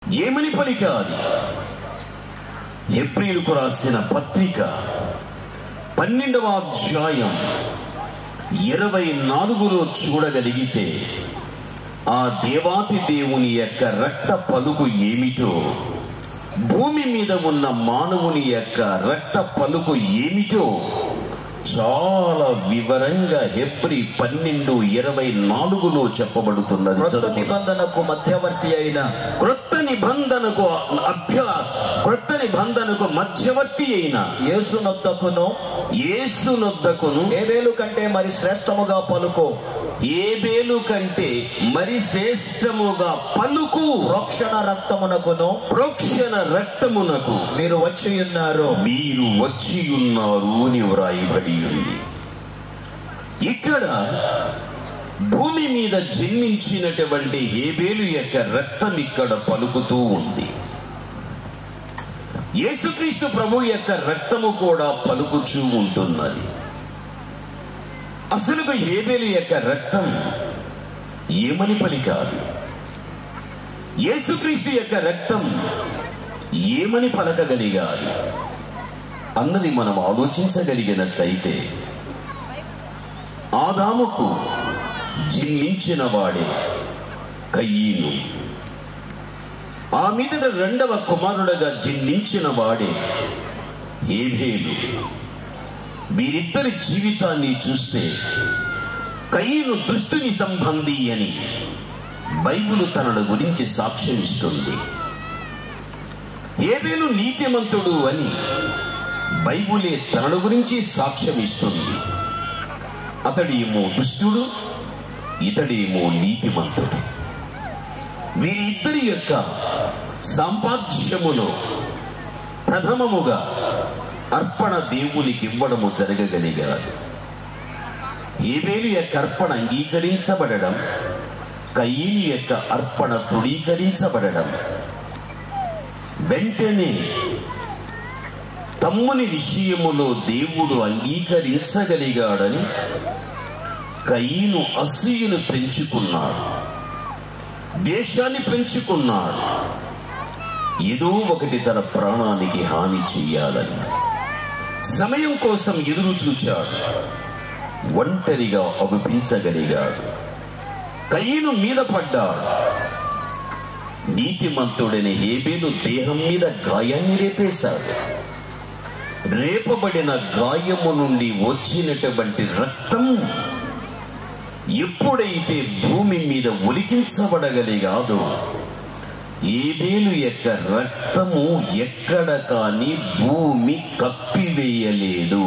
ఏమని పలికాలి ఏప్రిల్కు రాసిన పత్రిక పన్నెండవ అధ్యాయం ఇరవై నాలుగులో చూడగలిగితే ఆ దేవాతి దేవుని యొక్క రక్త పలుకు ఏమిటో భూమి మీద ఉన్న మానవుని యొక్క రక్త పలుకు ఏమిటో చాలా వివరంగా ఎప్రి పన్నెండు ఇరవై నాలుగులో చెప్పబడుతున్నది క్రొత్త చదువుకుందాం. నిబంధనకు మధ్యవర్తి అయిన క్రొత్త నిబంధనకు అభ్య క్రొత్త నిబంధనకు మధ్యవర్తి అయిన యేసునొద్దకును యేసునొద్దకును ఏబేలు కంటే మరి శ్రేష్టముగా పలుకు ఏబేలు కంటే మరి శ్రేష్టముగా పలుకు ప్రోక్షణ రక్తమునకును ప్రోక్షణ రక్తమునకు మీరు వచ్చి ఉన్నారు మీరు వచ్చి ఉన్నారు అని వ్రాయబడి ఉంది ఇక్కడ భూమి మీద జన్మించినటువంటి హేబేలు యొక్క రక్తం ఇక్కడ పలుకుతూ ఉంది యేసుక్రీస్తు ప్రభు యొక్క రక్తము కూడా పలుకుచూ ఉంటున్నది అసలు హేబేలు యొక్క రక్తం ఏమని పలికాదు యేసుక్రీస్తు యొక్క రక్తం ఏమని పలకగలిగాలి అన్నది మనం ఆలోచించగలిగినట్లయితే ఆదాముకు జన్మించిన వాడే కయ్యీను ఆ మీదట రెండవ కుమారుడుగా జన్మించిన వాడే ఏభేలు వీరిద్దరి జీవితాన్ని చూస్తే కయ్యను దుష్టుని సంబంధి అని బైబిల్ తనను గురించి సాక్ష్యం ఇస్తుంది ఏబేలు నీతిమంతుడు అని బైబులే తనను గురించి సాక్ష్యం ఇస్తుంది అతడేమో దుష్టుడు ఇతడేమో నీతిమంతుడు వీరిద్దరి యొక్క సంపాద్యములో ప్రథమముగా అర్పణ దేవునికి ఇవ్వడము జరగగలిగారు ఏబేలు యొక్క అర్పణ అంగీకరించబడడం కయ్యేలు యొక్క అర్పణ తృణీకరించబడడం వెంటనే తమ్ముని విషయములో దేవుడు అంగీకరించగలిగాడని కయ్యను అసూయను పెంచుకున్నాడు దేశాన్ని పెంచుకున్నాడు ఏదో ఒకటి తన ప్రాణానికి హాని చెయ్యాలని సమయం కోసం ఎదురు చూచాడు ఒంటరిగా అగుపించగలిగాడు కయ్యను మీద పడ్డాడు నీతిమంతుడైన హేబేలు దేహం మీద గాయాన్ని రేపేశాడు రేపబడిన గాయము నుండి వచ్చినటువంటి రక్తం ఎప్పుడైతే భూమి మీద ఒలికించబడగలిగాదో ఏబేలు యొక్క రక్తము ఎక్కడ కాని భూమి కప్పివేయలేదు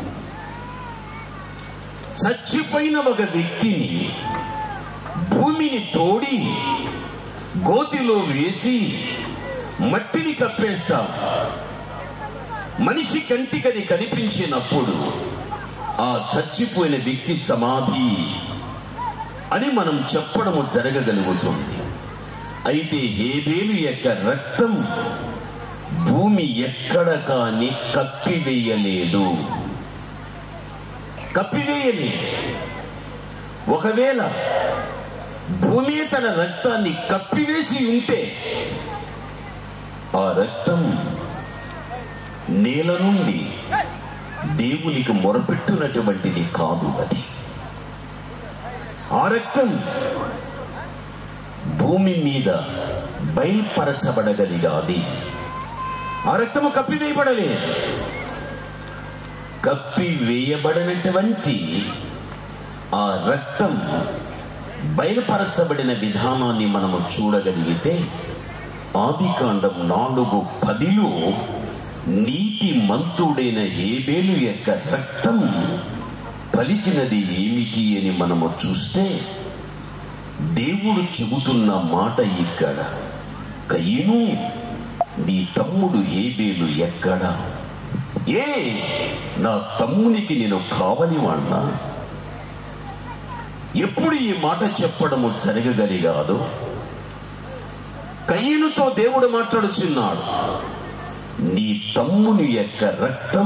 చచ్చిపోయిన ఒక వ్యక్తిని భూమిని తోడి గోతిలో వేసి మట్టిని కప్పేస్తాం మనిషి కంటికది కనిపించినప్పుడు ఆ చచ్చిపోయిన వ్యక్తి సమాధి అని మనం చెప్పడము జరగగలుగుతుంది అయితే హేబేలు యొక్క రక్తం భూమి ఎక్కడ కాని కప్పివేయలేదు కప్పివేయలేదు ఒకవేళ భూమి తన రక్తాన్ని కప్పివేసి ఉంటే ఆ రక్తం నేల నుండి దేవునికి మొరపెట్టునటువంటిది కాదు అది ఆ రక్తం భూమి మీద బయల్పరచబడగలిగాది ఆ రక్తము కప్పివేయబడలేదు కప్పివేయబడినటువంటి ఆ రక్తం బయలుపరచబడిన విధానాన్ని మనము చూడగలిగితే ఆదికాండం నాలుగు పదిలో నీతి మంతుడైన ఏబేలు యొక్క రక్తం పలికినది ఏమిటి అని మనము చూస్తే దేవుడు చెబుతున్న మాట ఇక్కడ కయ్యను నీ తమ్ముడు ఏబేలు ఎక్కడ ఏ నా తమ్మునికి నేను కావలి వాణ్ణా ఎప్పుడు ఈ మాట చెప్పడము జరగగలిగాదో కయ్యనుతో దేవుడు మాట్లాడుచున్నాడు నీ తమ్ముని యొక్క రక్తం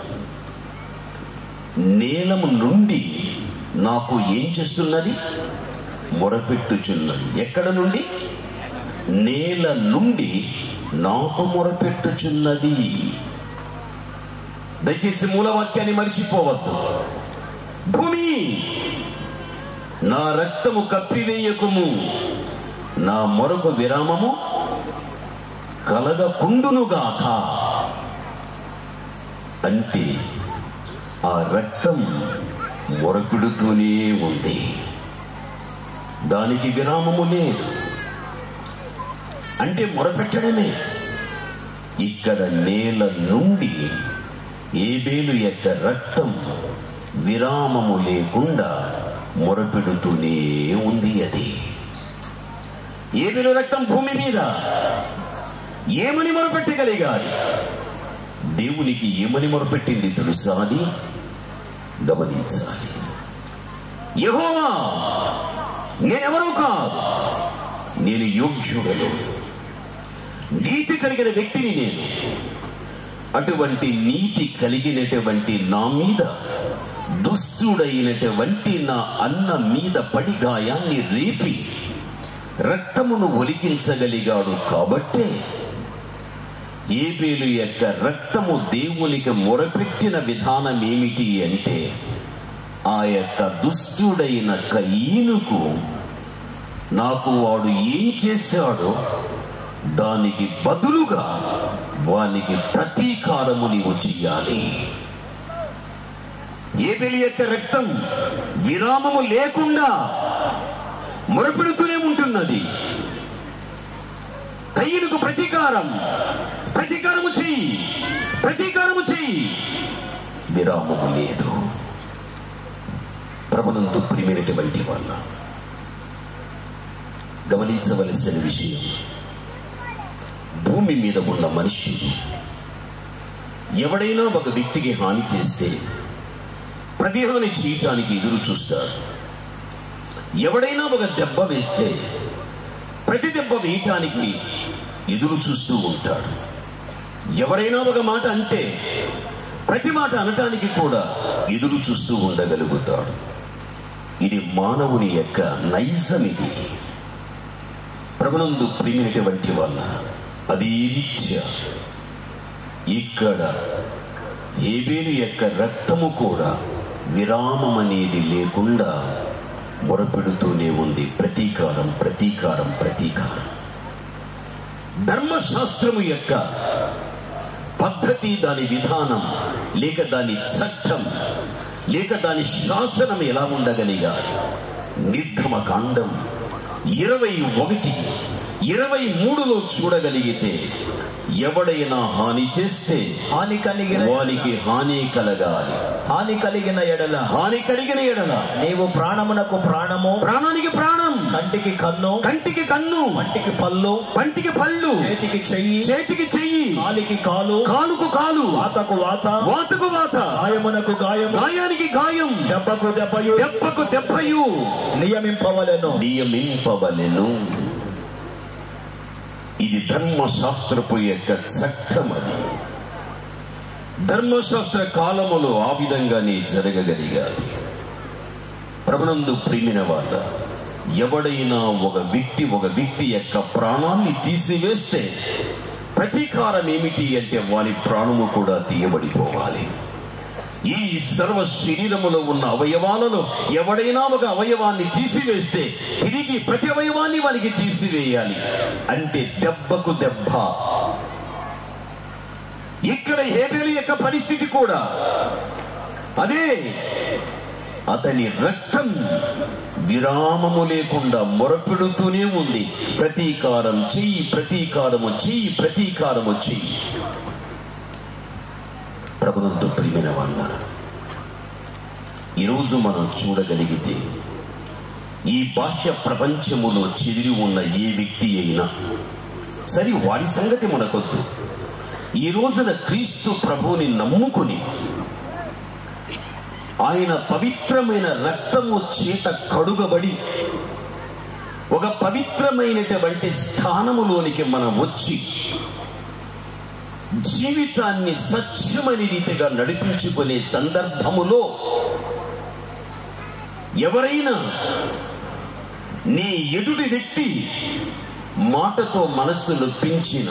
నేలము నుండి నాకు ఏం చేస్తున్నది మొరపెట్టుచున్నది ఎక్కడ నుండి నేల నుండి నాకు మొరపెట్టుచున్నది దయచేసి మూలవాక్యాన్ని మరిచిపోవద్దు భూమి నా రక్తము కప్పివేయకుము నా మొరకు విరామము కలగకుండునుగాక అంటే ఆ రక్తం మొరపిడుతూనే ఉంది దానికి విరామము లేదు అంటే మొరపెట్టడమే ఇక్కడ నేల నుండి ఏబేలు యొక్క రక్తం విరామము లేకుండా మొరపెడుతూనే ఉంది అది ఏబేలు రక్తం భూమి మీద ఏమని మొరపెట్టగలిగాలి దేవునికి ఏమని మొరపెట్టింది తెలుసా అని గమనించాలి యహోవా నేనెవరూ కాదు నేను యోగ్యుడను నీతి కలిగిన వ్యక్తిని నేను అటువంటి నీతి కలిగినటువంటి నా మీద దుస్తుడైనటువంటి నా అన్న మీద పడి గాయాన్ని రేపి రక్తమును ఒలికించగలిగాడు కాబట్టే ఏబేలు యొక్క రక్తము దేవునికి మొరపెట్టిన విధానం ఏమిటి అంటే ఆ యొక్క దుష్టుడైన కయ్యనుకు నాకు వాడు ఏం చేశాడో దానికి బదులుగా వానికి ప్రతీకారము నీవు చెయ్యాలి ఏబేలు యొక్క రక్తం విరామము లేకుండా మొరపెడుతూనే ఉంటున్నది కయ్యనుకు ప్రతీకారం ప్రతీకారము చెయ్యి ప్రతీకారము చెయ్యి విరామము లేదు ప్రభునందు ప్రియమైనటువంటి వాళ్ళ గమనించవలసిన విషయం భూమి మీద ఉన్న మనిషి ఎవడైనా ఒక వ్యక్తికి హాని చేస్తే ప్రతిహాని చేయటానికి ఎదురు చూస్తాడు ఎవడైనా ఒక దెబ్బ వేస్తే ప్రతి దెబ్బ వేయటానికి ఎదురు చూస్తూ ఉంటాడు ఎవరైనా ఒక మాట అంటే ప్రతి మాట అనటానికి కూడా ఎదురు చూస్తూ ఉండగలుగుతాడు ఇది మానవుని యొక్క నైజం ఇది ప్రభునందు ప్రియమైనటువంటి వల్ల అది నిత్య ఇక్కడ ఏబేలు యొక్క రక్తము కూడా విరామం అనేది లేకుండా మొరపెడుతూనే ఉంది ప్రతీకారం ప్రతీకారం ప్రతీకారం ధర్మశాస్త్రము యొక్క పద్ధతి దాని విధానం లేక దాని చట్టం లేక దాని శాసనం ఎలా ఉండగలిగాలి నిర్గమ కాండం ఇరవై ఒకటి ఇరవై మూడులో చూడగలిగితే ఎవడైనా హాని చేస్తే హాని కలిగిన వానికి హాని కలగాలి హాని కలిగిన ఎడల హాని కలిగిన ఎడల నీవు ప్రాణమునకు ప్రాణము ప్రాణానికి ప్రాణం కంటికి కన్ను కంటికి కన్ను పంటికి పళ్ళు పంటికి పళ్ళు చేతికి చెయ్యి చేతికి చెయ్యి కాలికి కాలు కాలుకు కాలు వాతకు వాత వాతకు వాత గాయమునకు గాయము గాయానికి గాయం దెబ్బకు దెబ్బయు దెబ్బకు దెబ్బయు నియమింపవలెను నియమింపవలెను ఇది ధర్మశాస్త్రపు యొక్క చట్టం అది ధర్మశాస్త్ర కాలములో ఆ విధంగానే జరగగలిగాది ప్రభునందు ప్రేమిన వాళ్ళ ఎవడైనా ఒక వ్యక్తి ఒక వ్యక్తి యొక్క ప్రాణాన్ని తీసివేస్తే ప్రతీకారం ఏమిటి అంటే వాని ప్రాణము కూడా తీయబడిపోవాలి ఈ సర్వ శరీరములో ఉన్న అవయవాలలో ఎవడైనా ఒక అవయవాన్ని తీసివేస్తే తిరిగి ప్రతి అవయవాన్ని వానికి తీసివేయాలి అంటే దెబ్బకు దెబ్బ ఇక్కడ హేబేలు యొక్క పరిస్థితి కూడా అదే అతని రక్తం విరామము లేకుండా మొరపెడుతూనే ఉంది ప్రతీకారం చెయ్యి ప్రతీకారము చెయ్యి ప్రతీకారము చెయ్యి ప్రభుత్వంతో ప్రియమైన వాళ్ళ ఈరోజు మనం చూడగలిగితే ఈ బాహ్య ప్రపంచములో చెదిరి ఉన్న ఏ వ్యక్తి అయినా సరి వాడి సంగతి మనకొద్దు ఈ రోజున క్రీస్తు ప్రభువుని నమ్ముకుని ఆయన పవిత్రమైన రక్తము చేత కడుగబడి ఒక పవిత్రమైనటువంటి స్థానములోనికి మనం వచ్చి జీవితాన్ని స్వచ్ఛమైన రీతిగా నడిపించుకునే సందర్భములో ఎవరైనా నీ ఎదుటి వ్యక్తి మాటతో మనస్సు నొప్పించిన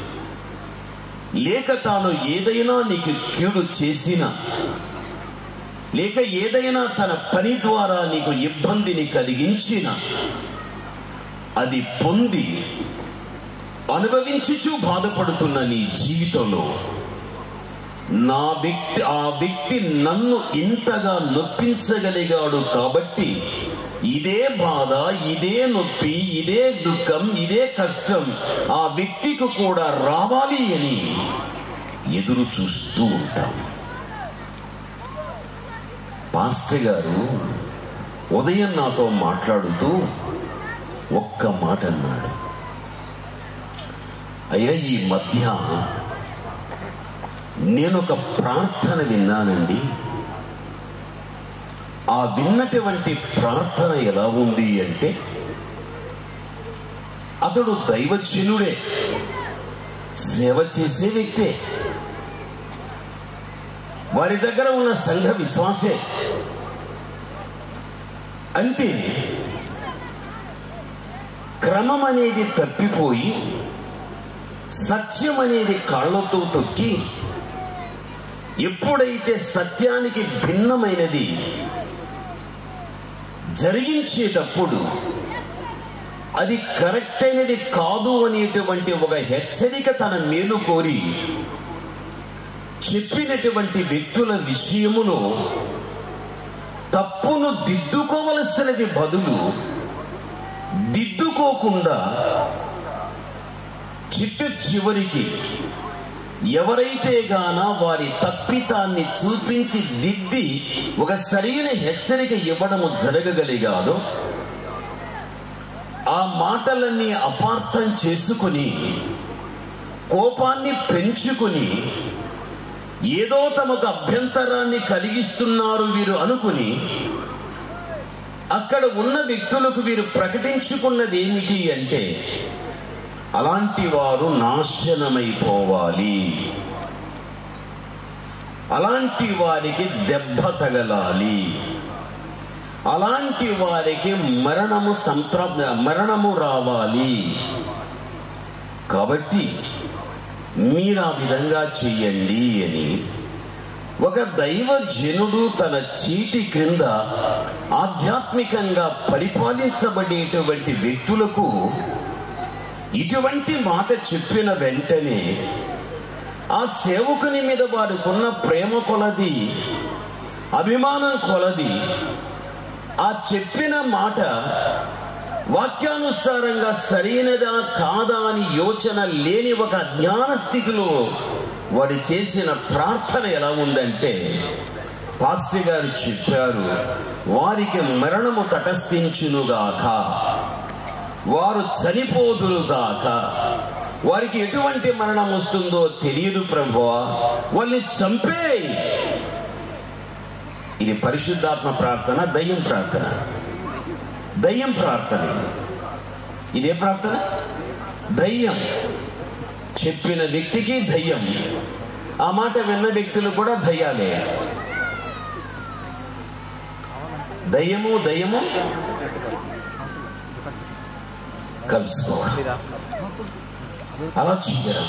లేక తాను ఏదైనా నీకు కీడు చేసిన లేక ఏదైనా తన పని ద్వారా నీకు ఇబ్బందిని కలిగించిన అది పొంది అనుభవించుచు బాధపడుతున్న నీ జీవితంలో నా వ్యక్తి ఆ వ్యక్తి నన్ను ఇంతగా నొప్పించగలిగాడు కాబట్టి ఇదే బాధ ఇదే నొప్పి ఇదే దుఃఖం ఇదే కష్టం ఆ వ్యక్తికి కూడా రావాలి అని ఎదురు చూస్తూ ఉంటాం పాస్టర్ గారు ఉదయం నాతో మాట్లాడుతూ ఒక్క మాట అన్నాడు అయ్యా ఈ మధ్య నేను ఒక ప్రార్థన విన్నానండి ఆ విన్నటువంటి ప్రార్థన ఎలా ఉంది అంటే అతడు దైవజనుడే సేవ చేసే వ్యక్తే వారి దగ్గర ఉన్న సంఘ విశ్వాసే అంటే క్రమం అనేది తప్పిపోయి సత్యం అనేది కాళ్ళతో తొక్కి ఎప్పుడైతే సత్యానికి భిన్నమైనది జరిగించేటప్పుడు అది కరెక్ట్ అయినది కాదు అనేటువంటి ఒక హెచ్చరిక తన మేలు కోరి చెప్పినటువంటి వ్యక్తుల విషయములో తప్పును దిద్దుకోవలసినది బదులు దిద్దుకోకుండా చిట్ట చివరికి ఎవరైతే గాన వారి తప్పితాన్ని చూపించి దిద్ది ఒక సరైన హెచ్చరిక ఇవ్వడము జరగగలిగాదో ఆ మాటలన్నీ అపార్థం చేసుకుని కోపాన్ని పెంచుకుని ఏదో తమకు అభ్యంతరాన్ని కలిగిస్తున్నారు వీరు అనుకుని అక్కడ ఉన్న వ్యక్తులకు వీరు ప్రకటించుకున్నది ఏమిటి అంటే అలాంటి వారు నాశనమైపోవాలి అలాంటి వారికి దెబ్బ తగలాలి అలాంటి వారికి మరణము సంత్ర మరణము రావాలి కాబట్టి మీరు ఆ విధంగా చెయ్యండి అని ఒక దైవజనుడు తన చీటి క్రింద ఆధ్యాత్మికంగా పరిపాలించబడేటువంటి వ్యక్తులకు ఇటువంటి మాట చెప్పిన వెంటనే ఆ సేవకుని మీద వారికున్న ప్రేమ కొలది అభిమానం కొలది ఆ చెప్పిన మాట వాక్యానుసారంగా సరైనదా కాదా అని యోచన లేని ఒక అజ్ఞాన స్థితిలో వారు చేసిన ప్రార్థన ఎలా ఉందంటే పాస్టర్ గారు చెప్పారు వారికి మరణము తటస్థించునుగాక వారు చనిపోదురుగాక వారికి ఎటువంటి మరణం వస్తుందో తెలియదు ప్రభువా వాళ్ళని చంపే ఇది పరిశుద్ధాత్మ ప్రార్థన దయ్యం ప్రార్థన దయ్యం ప్రార్థన ఇది. ఇదే ప్రార్థన దయ్యం చెప్పిన వ్యక్తికి దయ్యం ఆ మాట విన్న వ్యక్తులు కూడా దయ్యాలే దయ్యము దయ్యము కలుసుకోవాలి అలా చేయరు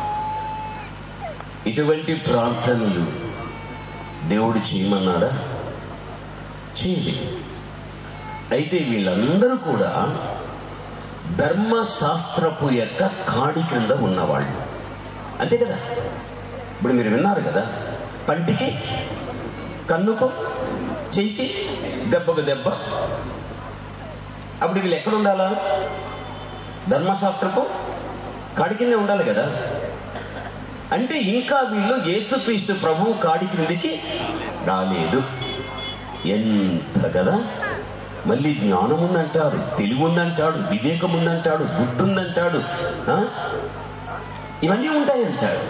ఇటువంటి ప్రార్థనలు దేవుడు చేయమన్నాడా చేయలే అయితే వీళ్ళందరూ కూడా ధర్మశాస్త్రపు యొక్క కాడి క్రింద ఉన్నవాళ్ళు అంతే కదా ఇప్పుడు మీరు విన్నారు కదా పంటికి కన్నుకు చెయ్యికి దెబ్బకు దెబ్బ అప్పుడు వీళ్ళు ఎక్కడ ఉండాలా ధర్మశాస్త్రపు కాడి కిందే ఉండాలి కదా అంటే ఇంకా వీళ్ళు యేసుక్రీస్తు ప్రభువు కాడి క్రిందికి రాలేదు ఎంత కదా మళ్ళీ జ్ఞానం ఉందంటాడు తెలివి ఉందంటాడు వివేకం ఉందంటాడు బుద్ధి ఉందంటాడు ఆ? ఇవన్నీ ఉంటాయంటాడు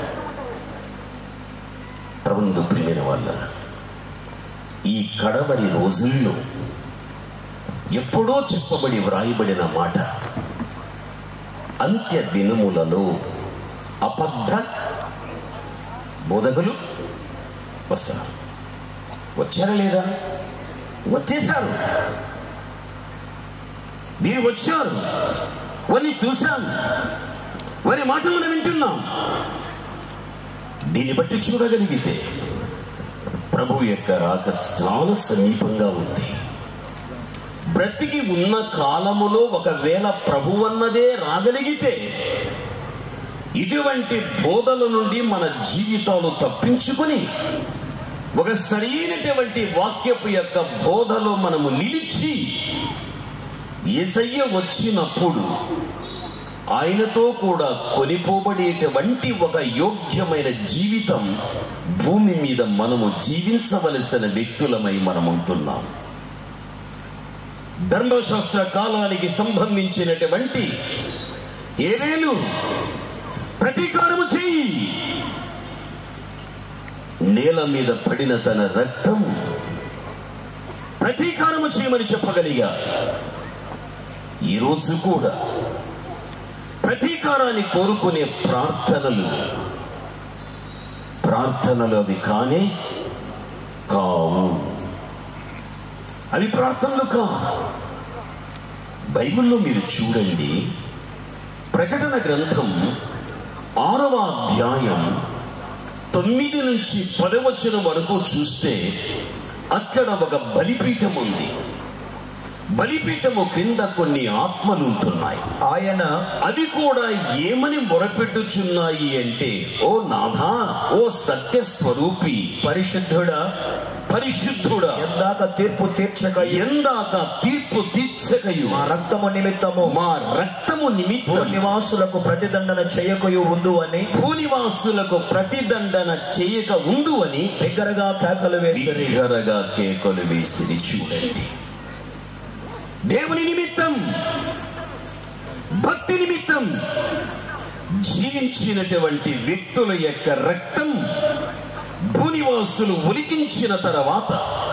ప్రభుందు ప్రిమిన వల్ల ఈ కడవరి రోజుల్లో ఎప్పుడో చెప్పబడి వ్రాయబడిన మాట అంత్య దినములలో అబద్ధ బోధకులు వస్తారు వచ్చారా లేదా వచ్చేసారు వీరు వచ్చారు వారిని చూశాం వారి మాటలు మనం వింటున్నాం దీన్ని బట్టి చూడగలిగితే ప్రభు యొక్క రాక చాలా సమీపంగా ఉంది బ్రతికి ఉన్న కాలములో ఒకవేళ ప్రభు అన్నదే రాగలిగితే ఇటువంటి బోధల నుండి మన జీవితాలు తప్పించుకొని ఒక సరైనటువంటి వాక్యపు యొక్క బోధలో మనము నిలిచి ఏసయ్య వచ్చినప్పుడు ఆయనతో కూడా కొనిపోబడేటువంటి ఒక యోగ్యమైన జీవితం భూమి మీద మనము జీవించవలసిన వ్యక్తులమై మనం ఉంటున్నాం ధర్మశాస్త్ర కాలానికి సంబంధించినటువంటి ఏవేలు ప్రతీకారము చేయి నేల మీద పడిన తన రక్తం ప్రతీకారము చేయమని చెప్పగలిగా ఈరోజు కూడా ప్రతీకారాన్ని కోరుకునే ప్రార్థనలు ప్రార్థనలు అవి కానే కావు అవి ప్రార్థనలు కావు బైబిల్లో మీరు చూడండి ప్రకటన గ్రంథం ఆరవ అధ్యాయం తొమ్మిది నుంచి పదవచనం వరకు చూస్తే అక్కడ ఒక బలిపీఠం ఉంది బలిపీఠము క్రింద కొన్ని ఆత్మలు ఉంటున్నాయి ఆయన అవి కూడా ఏమని మొరపెట్టుచున్నాయి అంటే ఓ నాథా ఓ సత్య స్వరూపి పరిశుద్ధుడా పరిశుద్ధుడా ఎందాక తీర్పు తీర్చక ఎందాక తీర్పు తీర్చకయు మా రక్తము నిమిత్తము మా రక్తము నిమిత్తం భూనివాసులకు ప్రతిదండన చేయకయు ఉందు అని భూనివాసులకు ప్రతిదండన చేయక ఉందు అని బిగ్గరగా కేకలు వేసిరి బిగ్గరగా కేకలు వేసిరి చూడండి దేవుని నిమిత్తం భక్తి నిమిత్తం జీవించినటువంటి వ్యక్తుల యొక్క రక్తం భూనివాసులు ఉలికించిన తర్వాత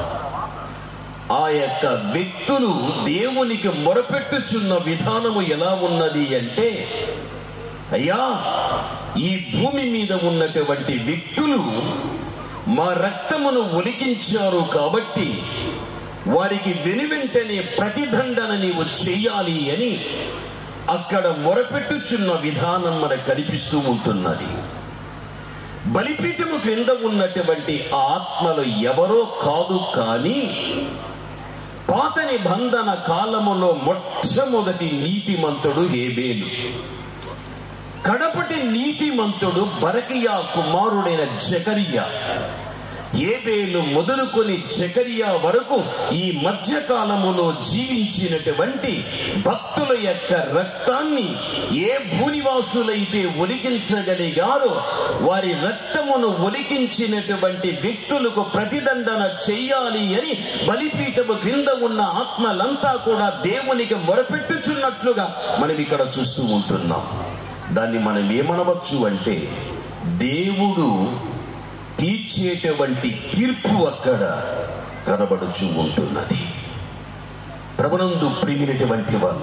ఆ యొక్క వ్యక్తులు దేవునికి మొరపెట్టుచున్న విధానము ఎలా ఉన్నది అంటే అయ్యా ఈ భూమి మీద ఉన్నటువంటి వ్యక్తులు మా రక్తమును ఒలికించారు కాబట్టి వారికి వెనువెంటనే ప్రతిదండన నీవు చెయ్యాలి అని అక్కడ మొరపెట్టుచున్న విధానం మనకు కనిపిస్తూ ఉంటున్నది బలిపీఠము క్రింద ఉన్నటువంటి ఆ ఆత్మలు ఎవరో కాదు కానీ పాత నిబంధన కాలములో మొట్టమొదటి నీతిమంతుడు హేబేలు కడపటి నీతిమంతుడు బరకియా కుమారుడైన జకరియా ఏబేలు మొదలుకొని జకరియా వరకు ఈ మధ్య కాలములో జీవించినటువంటి భక్తుల యొక్క రక్తాన్ని ఏ భూనివాసులైతే ఒలికించగలిగారో వారి రక్తమును ఒలికించినటువంటి వ్యక్తులకు ప్రతిదండన చెయ్యాలి అని బలిపీఠము క్రింద ఉన్న ఆత్మలంతా కూడా దేవునికి మొరపెట్టుచున్నట్లుగా మనం ఇక్కడ చూస్తూ ఉంటున్నాం దాన్ని మనం ఏమనవచ్చు అంటే దేవుడు తీర్చేటువంటి తీర్పు అక్కడ కనబడుచు ఉంటున్నది ప్రభునందు ప్రిమినటువంటి వాళ్ళ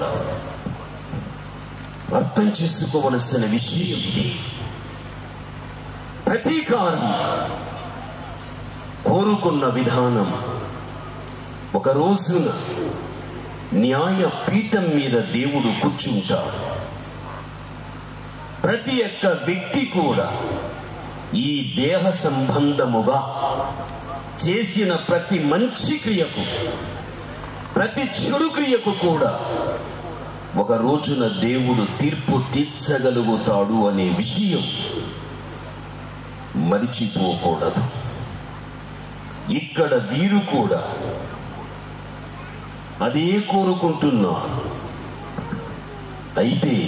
అర్థం చేసుకోవలసిన విషయం ఇది ప్రతీకారం కోరుకున్న విధానం ఒక రోజున న్యాయ పీఠం మీద దేవుడు కూర్చుంటాడు ప్రతి ఒక్క వ్యక్తి కూడా ఈ దేహ సంబంధముగా చేసిన ప్రతి మంచి క్రియకు ప్రతి చెడు క్రియకు కూడా ఒక రోజున దేవుడు తీర్పు తీర్చగలుగుతాడు అనే విషయం మరిచిపోకూడదు ఇక్కడ వీరు కూడా అదే కోరుకుంటున్నారు అయితే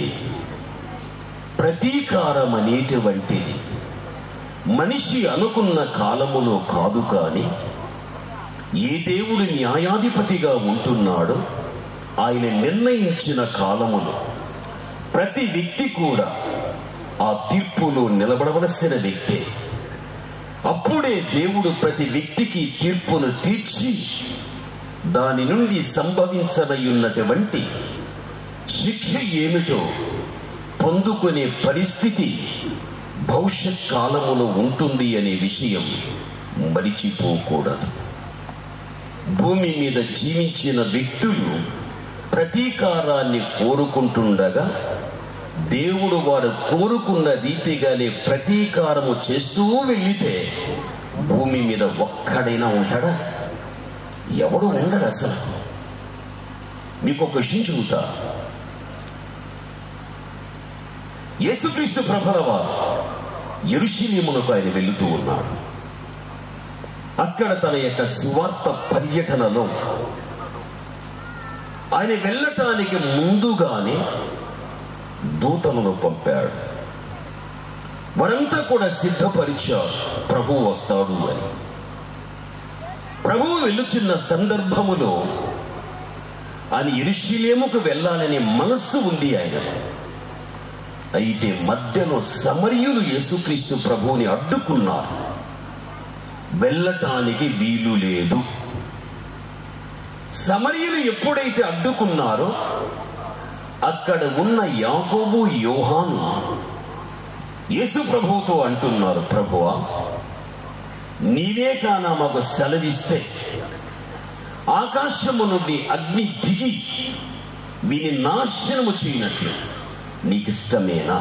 ప్రతీకారం అనేటువంటిది మనిషి అనుకున్న కాలములో కాదు కానీ ఏ దేవుడు న్యాయాధిపతిగా ఉంటున్నాడో ఆయన నిర్ణయించిన కాలములో ప్రతి వ్యక్తి కూడా ఆ తీర్పులో నిలబడవలసిన వ్యక్తే అప్పుడే దేవుడు ప్రతి వ్యక్తికి తీర్పును తీర్చి దాని నుండి సంభవించనయున్నటువంటి శిక్ష ఏమిటో పొందుకునే పరిస్థితి భవిష్యత్ కాలములో ఉంటుంది అనే విషయం మరిచిపోకూడదు భూమి మీద జీవించిన వ్యక్తులు ప్రతీకారాన్ని కోరుకుంటుండగా దేవుడు వారు కోరుకున్న రీతిగానే ప్రతీకారము చేస్తూ వెళ్ళితే భూమి మీద ఒక్కడైనా ఉంటాడా ఎవడు ఉండడు అసలు మీకు ఒక విషయం చెబుతా యేసుక్రీస్తు ప్రభల వారు ఎరుషిలీమునకు ఆయన వెళుతూ ఉన్నాడు అక్కడ తన యొక్క సువార్త పర్యటనలో ఆయన వెళ్ళటానికి ముందుగానే దూతలను పంపాడు వారంతా కూడా సిద్ధపరిచారు ప్రభువు వస్తాడు అని ప్రభువు వెళ్ళుచున్న సందర్భములో ఆయన ఎరుషిలేముకు వెళ్ళాలనే మనస్సు ఉంది ఆయన అయితే మధ్యలో సమరయులు యేసుక్రీస్తు ప్రభువుని అడ్డుకున్నారు వెళ్ళటానికి వీలు లేదు సమరయులు ఎప్పుడైతే అడ్డుకున్నారో అక్కడ ఉన్న యాకోబు యోహాను యేసు ప్రభువుతో అంటున్నారు ప్రభువా నీవే కానా మాకు సెలవిస్తే ఆకాశము నుండి అగ్ని దిగి వీని నాశనము చేయనట్లు నీకు ఇష్టమేనా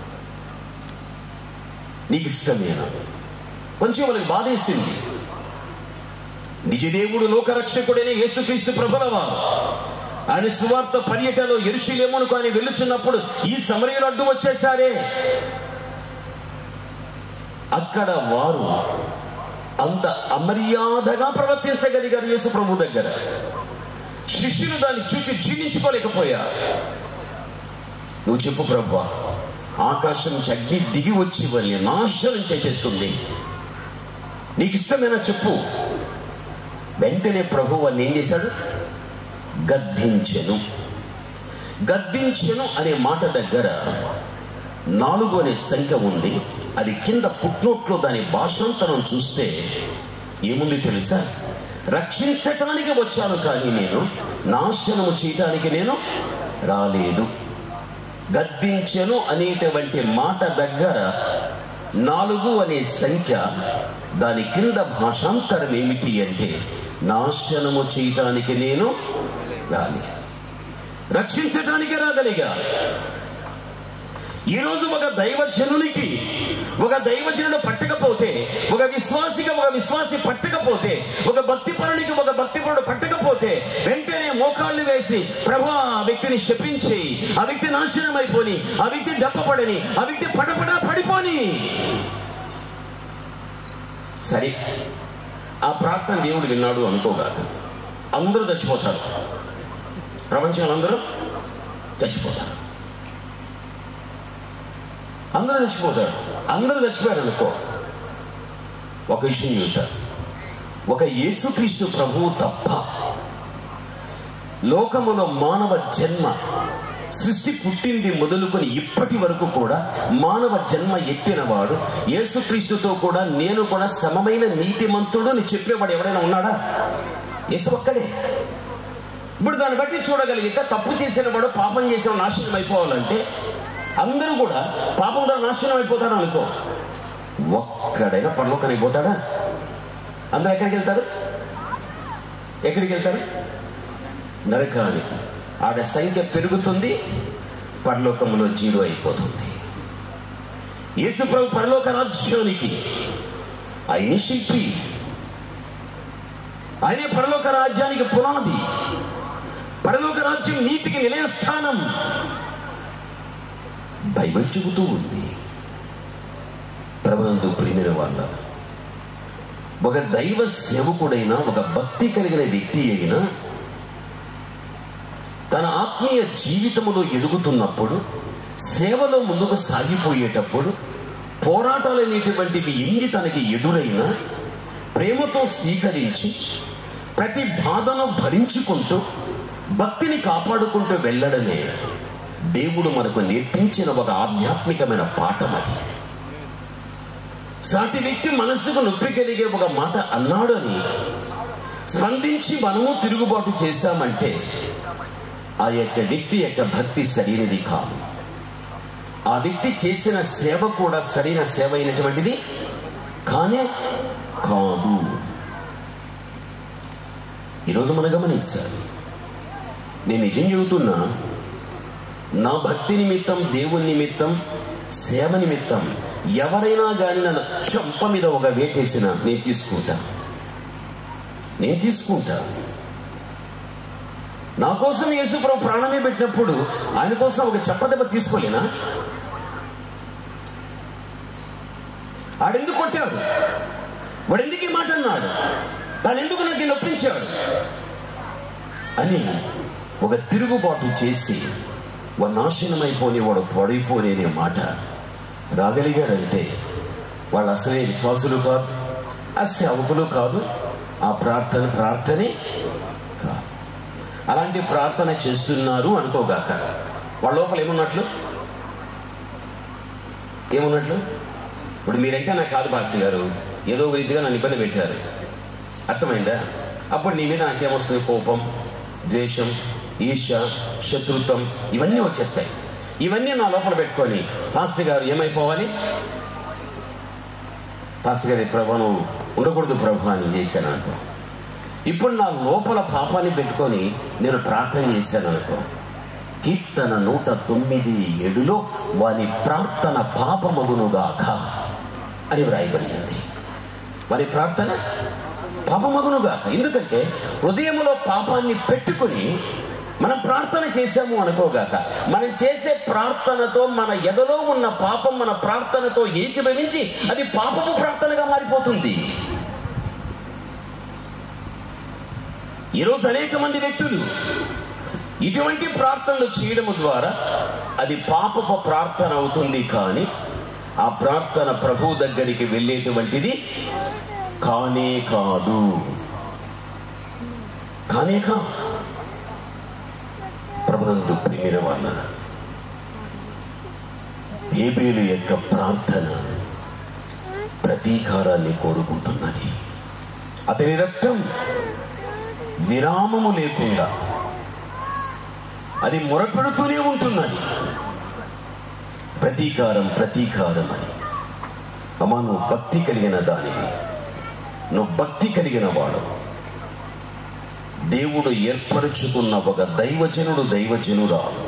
నీకు ఇష్టమేనా కొంచెం వాళ్ళకి బాధేసింది నిజదేవుడు లోకరక్షకుడైన యేసుక్రీస్తు ప్రభులవారు ఆయన సువార్త పర్యటనలో ఎరుషులేమునకు ఆయన వెళ్ళుచున్నప్పుడు ఈ సమరయులు అడ్డు వచ్చేసారే అక్కడ వారు అంత అమర్యాదగా ప్రవర్తించగలిగారు యేసు ప్రభు దగ్గర శిష్యులు దాన్ని చూచి జీర్ణించుకోలేకపోయారు నువ్వు చెప్పు ప్రభు ఆకాశం నుంచి అగ్ని దిగి వచ్చి వారిని నాశనం చేసేస్తుంది నీకు ఇష్టమైనా చెప్పు వెంటనే ప్రభు వారిని ఏం చేశాడు గద్దించెను గద్దించెను అనే మాట దగ్గర నాలుగు అనే సంఖ్య ఉంది అది కింద పుట్నోట్లో దాని భాషాంతరం చూస్తే ఏముంది తెలుసా రక్షించటానికి వచ్చాను కానీ నేను నాశనము చేయటానికి నేను రాలేదు గద్దించెను అనేటువంటి మాట దగ్గర నాలుగు అనే సంఖ్య దాని కింద భాషాంతరం ఏమిటి అంటే నాశనము చేయటానికి నేను రాలి రక్షించటానికి రాగలిగా ఈరోజు ఒక దైవజనునికి ఒక దైవజనుడు పట్టకపోతే ఒక విశ్వాసిగా ఒక విశ్వాసి పట్టకపోతే ఒక భక్తిపరునికి ఒక భక్తిపరుడు పట్టకపోతే వెంటనే మోకాళ్ళు వేసి ప్రభు ఆ వ్యక్తిని శపించి ఆ వ్యక్తి నాశనం అయిపోని ఆ వ్యక్తి దెబ్బపడని ఆ వ్యక్తి పడపడా పడిపోని సరే ఆ ప్రార్థన దేవుడు విన్నాడు అనుకోగాక అందరూ చచ్చిపోతారు ప్రపంచంలో అందరూ చచ్చిపోతారు అందరూ చచ్చిపోతారు అందరూ చచ్చిపోయారు అనుకో ఒక విషయం చెబుతారు ఒక యేసుక్రీస్తు ప్రభువు తప్ప లోకములో మానవ జన్మ సృష్టి పుట్టింది మొదలుకొని ఇప్పటి వరకు కూడా మానవ జన్మ ఎత్తినవాడు యేసుక్రీస్తుతో కూడా నేను కూడా సమమైన నీతిమంతుడు అని చెప్పేవాడు ఎవరైనా ఉన్నాడా యేసు ఒక్కడే ఇప్పుడు దాన్ని బట్టి చూడగలిగితే తప్పు చేసిన వాడు పాపం చేసిన నాశనం అయిపోవాలంటే అందరూ కూడా పాపం ద్వారా నాశనం అయిపోతారు అనుకో ఒక్కడైనా పరలోకానికి పోతాడా అందరూ ఎక్కడికి వెళ్తారు ఎక్కడికి వెళ్తారు నరకానికి ఆడ సంఖ్య పెరుగుతుంది పరలోకంలో జీరో అయిపోతుంది యేసుప్రభు పరలోక రాజ్యానికి ఆయనే శిల్పి ఆయనే పరలోక రాజ్యానికి పునాది పరలోక రాజ్యం నీతికి నిలయ స్థానం బైబిల్ చెబుతూ ఉంది ప్రభునందు ప్రేమిన వాళ్ళ ఒక దైవ సేవకుడైన ఒక భక్తి కలిగిన వ్యక్తి అయినా తన ఆత్మీయ జీవితములో ఎదుగుతున్నప్పుడు సేవలో ముందుకు సాగిపోయేటప్పుడు పోరాటాలు అనేటువంటివి ఎన్ని తనకి ఎదురైనా ప్రేమతో స్వీకరించి ప్రతి బాధను భరించుకుంటూ భక్తిని కాపాడుకుంటూ వెళ్ళడమే దేవుడు మనకు నేర్పించిన ఒక ఆధ్యాత్మికమైన పాఠం అది సాటి వ్యక్తి మనసుకు నొప్పి కలిగే ఒక మాట అన్నాడు అని స్పందించి మనము తిరుగుబాటు చేశామంటే ఆ యొక్క వ్యక్తి యొక్క భక్తి సరైనది కాదు ఆ వ్యక్తి చేసిన సేవ కూడా సరైన సేవ అయినటువంటిది కానే కాదు ఈరోజు మనం గమనించాలి నేను నిజం చెబుతున్నా నా భక్తి నిమిత్తం దేవుని నిమిత్తం సేవ నిమిత్తం ఎవరైనా కానీ నన్ను చెంప మీద ఒక వేటేసిన నేను తీసుకుంటా నేను తీసుకుంటా నా కోసం యేసుప్రభు ప్రాణమే పెట్టినప్పుడు ఆయన కోసం ఒక చెప్పదెబ్బ తీసుకోలేనా ఆడెందుకు కొట్టాడు వాడు ఎందుకు ఈ మాట అన్నాడు తాను ఎందుకు నాకు నేను ఒప్పించాడు అని ఒక తిరుగుబాటు చేసి వాడు నాశనమైపోని వాడు పడిపోని అనే మాట రాగలిగాడంటే వాళ్ళు అసలే విశ్వాసులు కాదు ఆ సేవకులు కాదు ఆ ప్రార్థన ప్రార్థనే కాదు అలాంటి ప్రార్థన చేస్తున్నారు అనుకోగాక వాళ్ళ లోపల ఏమున్నట్లు ఏమున్నట్లు ఇప్పుడు మీరంటే నాకు కాదు పాస్టర్ గారు ఏదో ఒక రీతిగా నన్ను ఇబ్బంది పెట్టారు అర్థమైందా అప్పుడు నీ మీద నాకేమొస్తుంది కోపం ద్వేషం ఈర్ష శత్రుత్వం ఇవన్నీ వచ్చేస్తాయి ఇవన్నీ నా లోపల పెట్టుకొని పాస్టర్ గారు ఏమైపోవాలి పాస్టర్ గారి ప్రభు నువ్వు ఉండకూడదు ప్రభు అని చేశాను అనుకో ఇప్పుడు నా లోపల పాపాన్ని పెట్టుకొని నేను ప్రార్థన చేశాను అనుకో కీర్తన నూట తొమ్మిది ఏడులో వాని ప్రార్థన పాపమగునుగాక అని వ్రాయబడింది వారి ప్రార్థన పాపమగునుగాక ఎందుకంటే హృదయములో పాపాన్ని పెట్టుకుని మనం ప్రార్థన చేశాము అనుకోగాక మనం చేసే ప్రార్థనతో మన ఎదలో ఉన్న పాపం మన ప్రార్థనతో ఏకీభవించి అది పాపము ప్రార్థనగా మారిపోతుంది ఈరోజు అనేక మంది వ్యక్తులు ఇటువంటి ప్రార్థనలు చేయడం ద్వారా అది పాపపు ప్రార్థన అవుతుంది కానీ ఆ ప్రార్థన ప్రభు దగ్గరికి వెళ్ళేటువంటిది కానే కాదు కానే కా ప్రభునందు ప్రిమిర వాళ్ళ ఏబేలు యొక్క ప్రార్థన ప్రతీకారాన్ని కోరుకుంటున్నది అతని రక్తం విరామము లేకుండా అది మొరపెడుతూనే ఉంటున్నది ప్రతీకారం ప్రతీకారం అని అమ్మా నువ్వు భక్తి కలిగిన దానివి నువ్వు భక్తి కలిగిన వాడు దేవుడు ఏర్పరచుకున్న ఒక దైవజనుడు దైవజనురాలు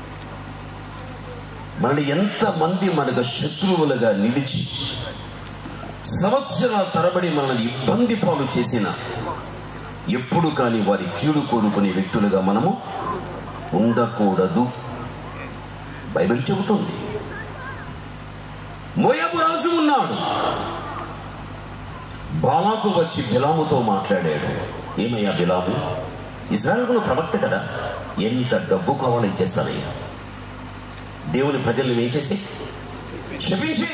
మనల్ని ఎంతమంది మనకు శత్రువులుగా నిలిచి సంవత్సరాల తరబడి మనల్ని ఇబ్బంది పాలు చేసిన ఎప్పుడు కానీ వారి కీడు కోరుకునే వ్యక్తులుగా మనము ఉండకూడదు బైబిల్ చెబుతుంది మోయాబు రాజు ఉన్నాడు బాలాకు వచ్చి బిలాముతో మాట్లాడాడు ఏమయ్యా బిలాము ఇజ్రాయల్ ప్రవక్త కదా ఎంత డబ్బు కావాలో ఇచ్చేస్తానయ్యా దేవుని ప్రజలను ఏం చేసి క్షమించి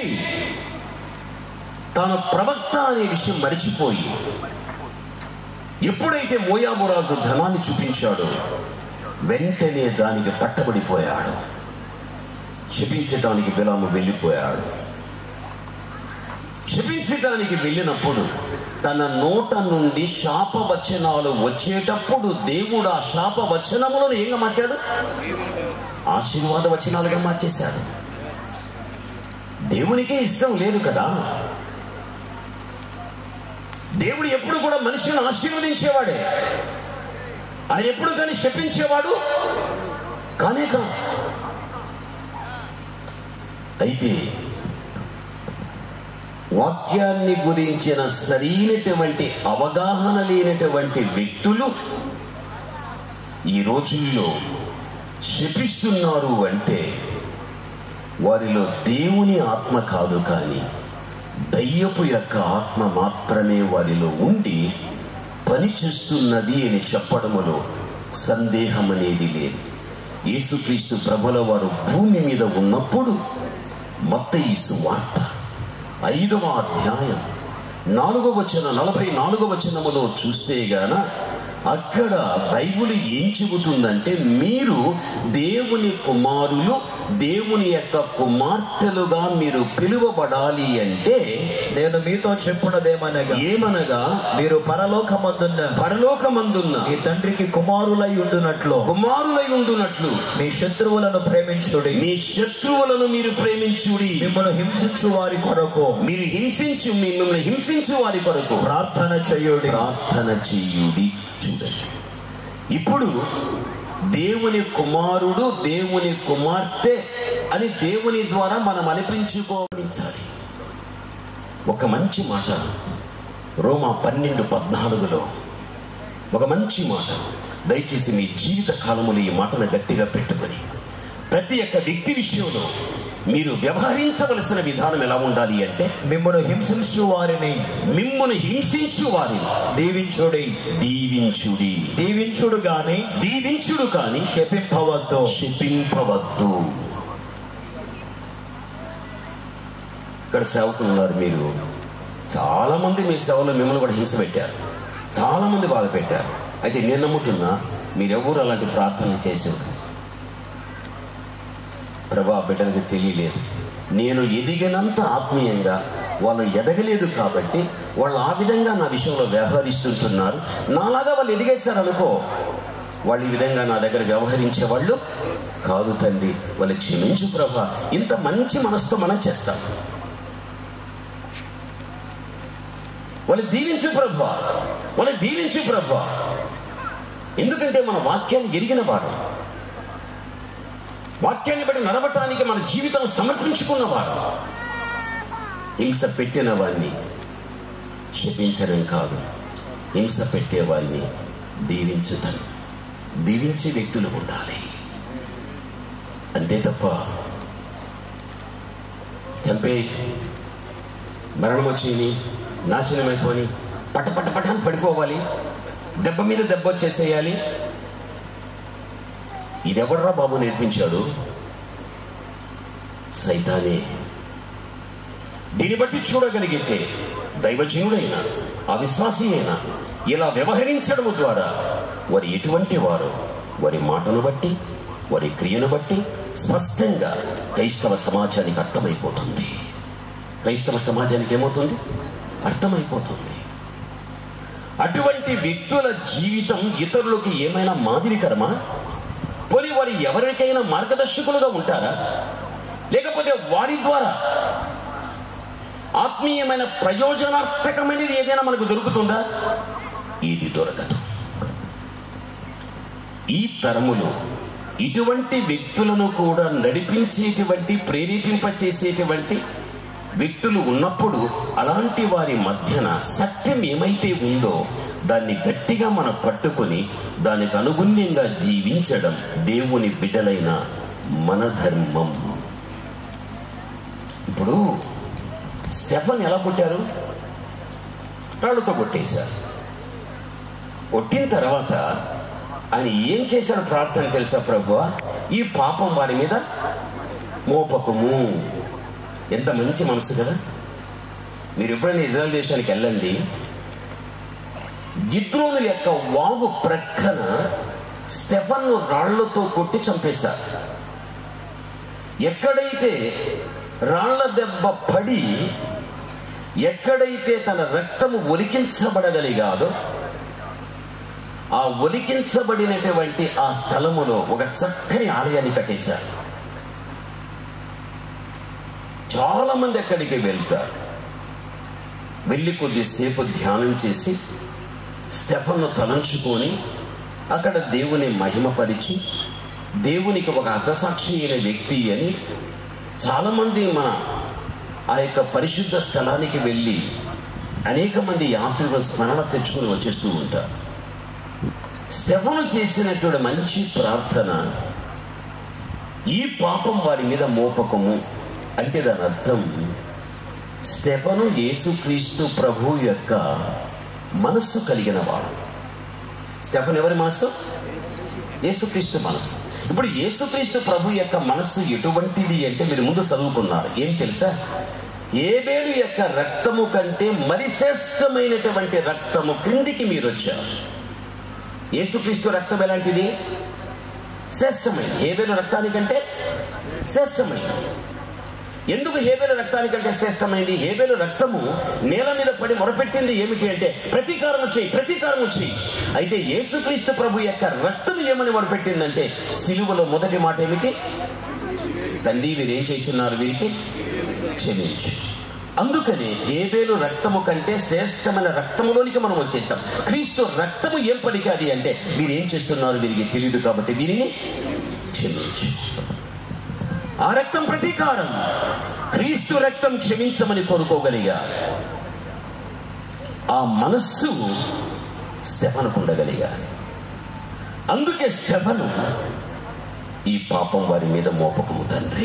తాను ప్రవక్త అనే విషయం మరిచిపోయి ఎప్పుడైతే మోయాబు రాజు ధనాన్ని చూపించాడో వెంటనే దానికి పట్టబడిపోయాడు శపించటానికి బిలాము వెళ్ళిపోయాడు శపించటానికి వెళ్ళినప్పుడు తన నోట నుండి శాప వచనాలు వచ్చేటప్పుడు దేవుడు ఆ శాప వచనములను ఏంగా మార్చాడు ఆశీర్వాద వచనాలుగా మార్చేశాడు దేవునికే ఇష్టం లేదు కదా దేవుడు ఎప్పుడు కూడా మనుషులను ఆశీర్వదించేవాడే ఆయన ఎప్పుడు కానీ శపించేవాడు కానే కా అయితే వాక్యాన్ని గురించిన సరైనటువంటి అవగాహన లేనటువంటి వ్యక్తులు ఈ రోజుల్లో శపిస్తున్నారు అంటే వారిలో దేవుని ఆత్మ కాదు కానీ దయ్యపు యొక్క ఆత్మ మాత్రమే వారిలో ఉండి పనిచేస్తున్నది అని చెప్పడములో సందేహం అనేది లేదు యేసుక్రీస్తు ప్రభుల వారు భూమి మీద ఉన్నప్పుడు మత్తయి వార్త ఐదవ అధ్యాయం నాలుగవ వచన నలభై నాలుగవ వచనములో చూస్తే గాన అక్కడ బైబుల్ ఏం చెబుతుందంటే మీరు దేవుని కుమారులు దేవుని యొక్క కుమార్తెలుగా మీరు పిలువబడాలి అంటే నేను మీతో చెప్పున్నదేమనగా ఏమనగా మీరు పరలోకమందున్న పరలోకమందున్న మీ తండ్రికి కుమారులై ఉండునట్లు కుమారులై ఉండునట్లు మీ శత్రువులను ప్రేమించుడి మీ శత్రువులను మీరు ప్రేమించుడి మిమ్మల్ని హింసించు వారి కొరకు మీరు హింసించు మిమ్మల్ని హింసించు వారి కొరకు ప్రార్థన చేయుడి ప్రార్థన చేయుడి చూడండి ఇప్పుడు దేవుని కుమారుడు దేవుని కుమార్తె అని దేవుని ద్వారా మనం అనిపించుకోనించాలి ఒక మంచి మాట రోమా పన్నెండు పద్నాలుగులో ఒక మంచి మాట దయచేసి మీ జీవిత కాలములో ఈ మాటను గట్టిగా పెట్టుకొని ప్రతి ఒక్క వ్యక్తి విషయంలో మీరు వ్యవహరించవలసిన విధానం ఎలా ఉండాలి అంటే మిమ్మను హింసించు వారిని మిమ్మును హింసించు వారిని దీవించుడి దీవించుడి దీవించుడు గాని దీవించుడు కాని శపింపవద్దు శపింపవద్దు ఇక్కడ సేవకులు ఉన్నారు మీరు చాలా మంది మీ సేవలో మిమ్మల్ని కూడా హింస పెట్టారు చాలా మంది బాధ పెట్టారు అయితే నేను నమ్ముతున్నా మీరెవరు అలాంటి ప్రార్థనలు చేసేవారు ప్రభా బిడ్డలకు తెలియలేదు నేను ఎదిగినంత ఆత్మీయంగా వాళ్ళు ఎదగలేదు కాబట్టి వాళ్ళు ఆ విధంగా నా విషయంలో వ్యవహరిస్తుంటున్నారు నాలాగా వాళ్ళు ఎదిగేస్తారు అనుకో వాళ్ళు ఈ విధంగా నా దగ్గర వ్యవహరించే వాళ్ళు కాదు తండ్రి వాళ్ళు క్షమించు ప్రభా ఇంత మంచి మనసుతో మనం చేస్తాం వాళ్ళు దీవించు ప్రభా వాళ్ళు దీవించు ప్రభా ఎందుకంటే మన వాక్యాన్ని ఎరిగిన వారు వాక్యాన్ని బట్టి నడవటానికి మన జీవితం సమర్పించుకున్నవారు హింస పెట్టిన వారిని క్షపించడం కాదు హింస పెట్టేవారిని దీవించుతాం దీవించే వ్యక్తులు ఉండాలి అంతే తప్ప చంపే మరణం వచ్చేది నాశనమైపోని పట పట పటాన్ని పడిపోవాలి దెబ్బ మీద దెబ్బ వచ్చేసేయాలి ఇదెవడరా బాబు నేర్పించాడు సైతానే దీన్ని బట్టి చూడగలిగితే దైవజనుడైన అవిశ్వాసి అయినా ఇలా వ్యవహరించడం ద్వారా వారి ఎటువంటి వారు వారి మాటను బట్టి వారి క్రియను బట్టి స్పష్టంగా క్రైస్తవ సమాజానికి అర్థమైపోతుంది క్రైస్తవ సమాజానికి ఏమవుతుంది అర్థమైపోతుంది అటువంటి వ్యక్తుల జీవితం ఇతరులకు ఏమైనా మాదిరికరమా పోనీ వారు ఎవరికైనా మార్గదర్శకులుగా ఉంటారా లేకపోతే వారి ద్వారా ఆత్మీయమైన ప్రయోజనార్థకమైనది ఏదైనా మనకు దొరుకుతుందా ఇది దొరకదు ఈ తరములో ఇటువంటి వ్యక్తులను కూడా నడిపించేటువంటి ప్రేరేపింపచేసేటువంటి వ్యక్తులు ఉన్నప్పుడు అలాంటి వారి మధ్యన సత్యం ఏమైతే ఉందో దాన్ని గట్టిగా మనం పట్టుకొని దానికి అనుగుణ్యంగా జీవించడం దేవుని బిడ్డలైన మన ధర్మం ఇప్పుడు స్టెఫన్ ఎలా కొట్టారు రాళ్ళతో కొట్టేశారు కొట్టిన తర్వాత ఆయన ఏం చేశాడు ప్రార్థన తెలుసా ప్రభు ఈ పాపం వారి మీద మోపకము ఎంత మంచి మనసు కదా మీరు ఎప్పుడైనా ఇజ్రాయల్ దేశానికి వెళ్ళండి గిద్రోను యొక్క వాగు ప్రక్కన స్టెఫన్ను రాళ్లతో కొట్టి చంపేశారు ఎక్కడైతే రాళ్ల దెబ్బ పడి ఎక్కడైతే తన రక్తము ఒలికించబడగలిగాదో ఆ ఒలికించబడినటువంటి ఆ స్థలములో ఒక చక్కని ఆలయాన్ని కట్టేశారు చాలా మంది అక్కడికి వెళ్తారు వెళ్ళి కొద్దిసేపు ధ్యానం చేసి స్టెఫన్ను తలంచుకొని అక్కడ దేవుని మహిమపరిచి దేవునికి ఒక అర్థసాక్షి అయిన వ్యక్తి అని చాలామంది మన ఆ యొక్క పరిశుద్ధ స్థలానికి వెళ్ళి అనేక మంది యాత్రికులు స్మరణ తెచ్చుకొని వచ్చేస్తూ ఉంటారు స్టెఫను చేసినటువంటి మంచి ప్రార్థన ఈ పాపం వారి మీద మోపకము అంటే దాని అర్థం స్టెఫను యేసుక్రీస్తు ప్రభు యొక్క మనస్సు కలిగిన వాడు స్టెఫన్ ఎవరి మనస్సు యేసుక్రీస్తు మనస్సు ఇప్పుడు యేసుక్రీస్తు ప్రభు యొక్క మనస్సు ఎటువంటిది అంటే మీరు ముందు చదువుకున్నారు ఏం తెలుసా ఏబేలు యొక్క రక్తము కంటే మరి శ్రేష్టమైనటువంటి రక్తము క్రిందికి మీరు వచ్చారు యేసుక్రీస్తు రక్తం ఎలాంటిది శ్రేష్టమైనది హేబేలు రక్తానికంటే శ్రేష్టమైనది ఎందుకు హేబేలు రక్తానికంటే శ్రేష్టమైంది హేబేలు రక్తము నేల మీద పడి మొరపెట్టింది ఏమిటి అంటే ప్రతీకారం చేయి ప్రతీకారం చేయి అయితే యేసుక్రీస్తు ప్రభు యొక్క రక్తం ఏమని మొరపెట్టిందంటే సిలువలో మొదటి మాట ఏమిటి తండ్రి వీరేం చేస్తున్నారు వీరికి క్షమించు అందుకని ఏబేలు రక్తము కంటే శ్రేష్టమైన రక్తములోనికి మనం వచ్చేసాం క్రీస్తు రక్తము ఏం పలికాది అంటే మీరు ఏం చేస్తున్నారు వీరికి తెలియదు కాబట్టి వీరిని క్షమించు ఆ రక్తం ప్రతీకారం క్రీస్తు రక్తం క్షమించమని కోరుకోగలిగా ఆ మనస్సు స్తెఫనుకు ఉండగలిగా అందుకే స్తెఫను ఈ పాపం వారి మీద మోపకము తండ్రి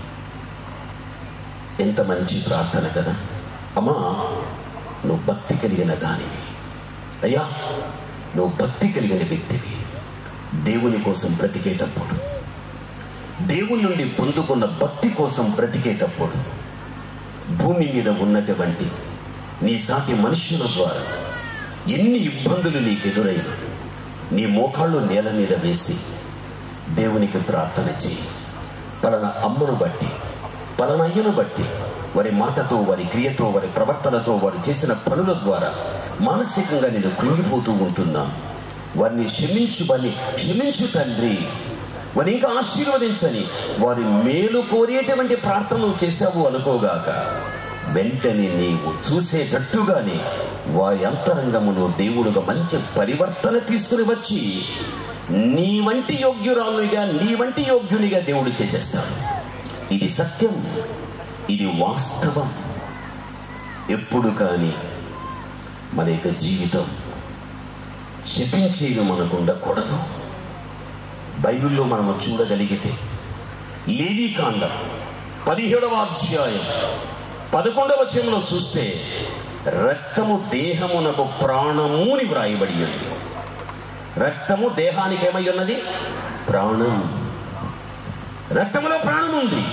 ఎంత మంచి ప్రార్థన కదా అమ్మా నువ్వు భక్తి కలిగిన దానివి అయ్యా నువ్వు భక్తి కలిగిన వ్యక్తివి దేవుని కోసం బ్రతికేటప్పుడు దేవుని నుండి పొందుకున్న భక్తి కోసం బ్రతికేటప్పుడు భూమి మీద ఉన్నటువంటి నీ సాటి మనుషుల ద్వారా ఎన్ని ఇబ్బందులు నీకు ఎదురైనా నీ మోకాళ్ళు నేల మీద వేసి దేవునికి ప్రార్థన చేయి పలానా అమ్మను బట్టి పలానా అయ్యను బట్టి వారి మాటతో వారి క్రియతో వారి ప్రవర్తనతో వారు చేసిన పనుల ద్వారా మానసికంగా నేను కృంగిపోతూ ఉంటున్నాం వారిని క్షమించు వారిని క్షమించు తండ్రి వారిని ఇంకా ఆశీర్వదించని వారి మేలు కోరేటువంటి ప్రార్థనలు చేశావు అనుకోగాక వెంటనే నీవు చూసేటట్టుగానే వారి అంతరంగములో దేవుడుగా మంచి పరివర్తన తీసుకుని వచ్చి నీ వంటి యోగ్యురాలునిగా నీ వంటి యోగ్యునిగా దేవుడు చేసేస్తాడు ఇది సత్యం ఇది వాస్తవం ఎప్పుడు కానీ మన యొక్క జీవితం శపించేది మనకు ఉండకూడదు బైబిల్లో మనము చూడగలిగితే లేవి కాండం పదిహేడవ అధ్యాయం పదకొండవ వచనంలో చూస్తే రక్తము దేహమునకు ప్రాణముని వ్రాయబడి ఉంది రక్తము దేహానికి ఏమై ఉన్నది ప్రాణం రక్తములో ప్రాణం ఉంది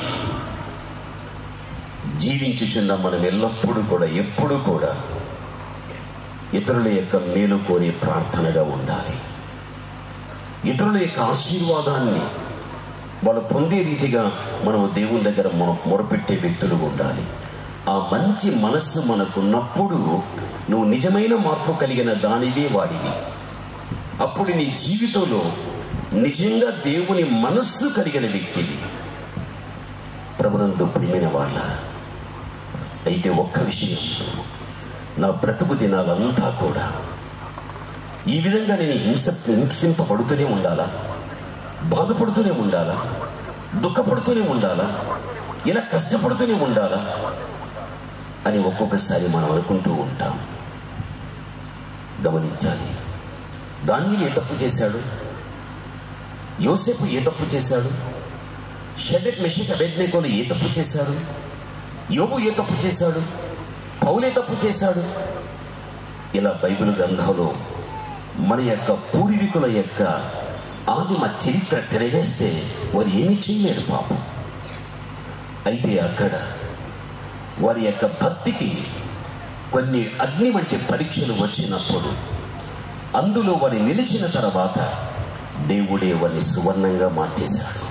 జీవించుచున్న మనం ఎల్లప్పుడూ కూడా ఎప్పుడు కూడా ఇతరుల యొక్క మేలు కోరే ప్రార్థనగా ఉండాలి ఇతరుల యొక్క ఆశీర్వాదాన్ని వాళ్ళు పొందే రీతిగా మనం దేవుని దగ్గర మొ మొరపెట్టే వ్యక్తులు ఉండాలి ఆ మంచి మనస్సు మనకున్నప్పుడు నువ్వు నిజమైన మార్పు కలిగిన దానివే వాడివి అప్పుడు నీ జీవితంలో నిజంగా దేవుని మనస్సు కలిగిన వ్యక్తివి ప్రభునందు ప్రియమైన వాళ్ళ అయితే ఒక్క విషయం నా బ్రతుకు దినాలంతా కూడా ఈ విధంగా నేను హింస హింసింపబడుతూనే ఉండాలా బాధపడుతూనే ఉండాలా దుఃఖపడుతూనే ఉండాలా ఇలా కష్టపడుతూనే ఉండాలా అని ఒక్కొక్కసారి మనం అనుకుంటూ ఉంటాం గమనించాలి దాన్ని ఏ తప్పు చేశాడు యోసేపు ఏ తప్పు చేశాడు షెడెట్ మెషిక్ అబెడ్నేకోలు ఏ తప్పు చేశాడు యోబు ఏ తప్పు చేశాడు పౌలే తప్పు చేశాడు ఇలా బైబిల్ గ్రంథంలో మన యొక్క పూర్వీకుల యొక్క ఆదిమ చరిత్ర తిరగేస్తే వారు ఏమీ చేయలేరు పాపం అయితే అక్కడ వారి యొక్క భక్తికి కొన్ని అగ్ని వంటి పరీక్షలు వచ్చినప్పుడు అందులో వారి నిలిచిన తర్వాత దేవుడే వారిని సువర్ణంగా మార్చేశాడు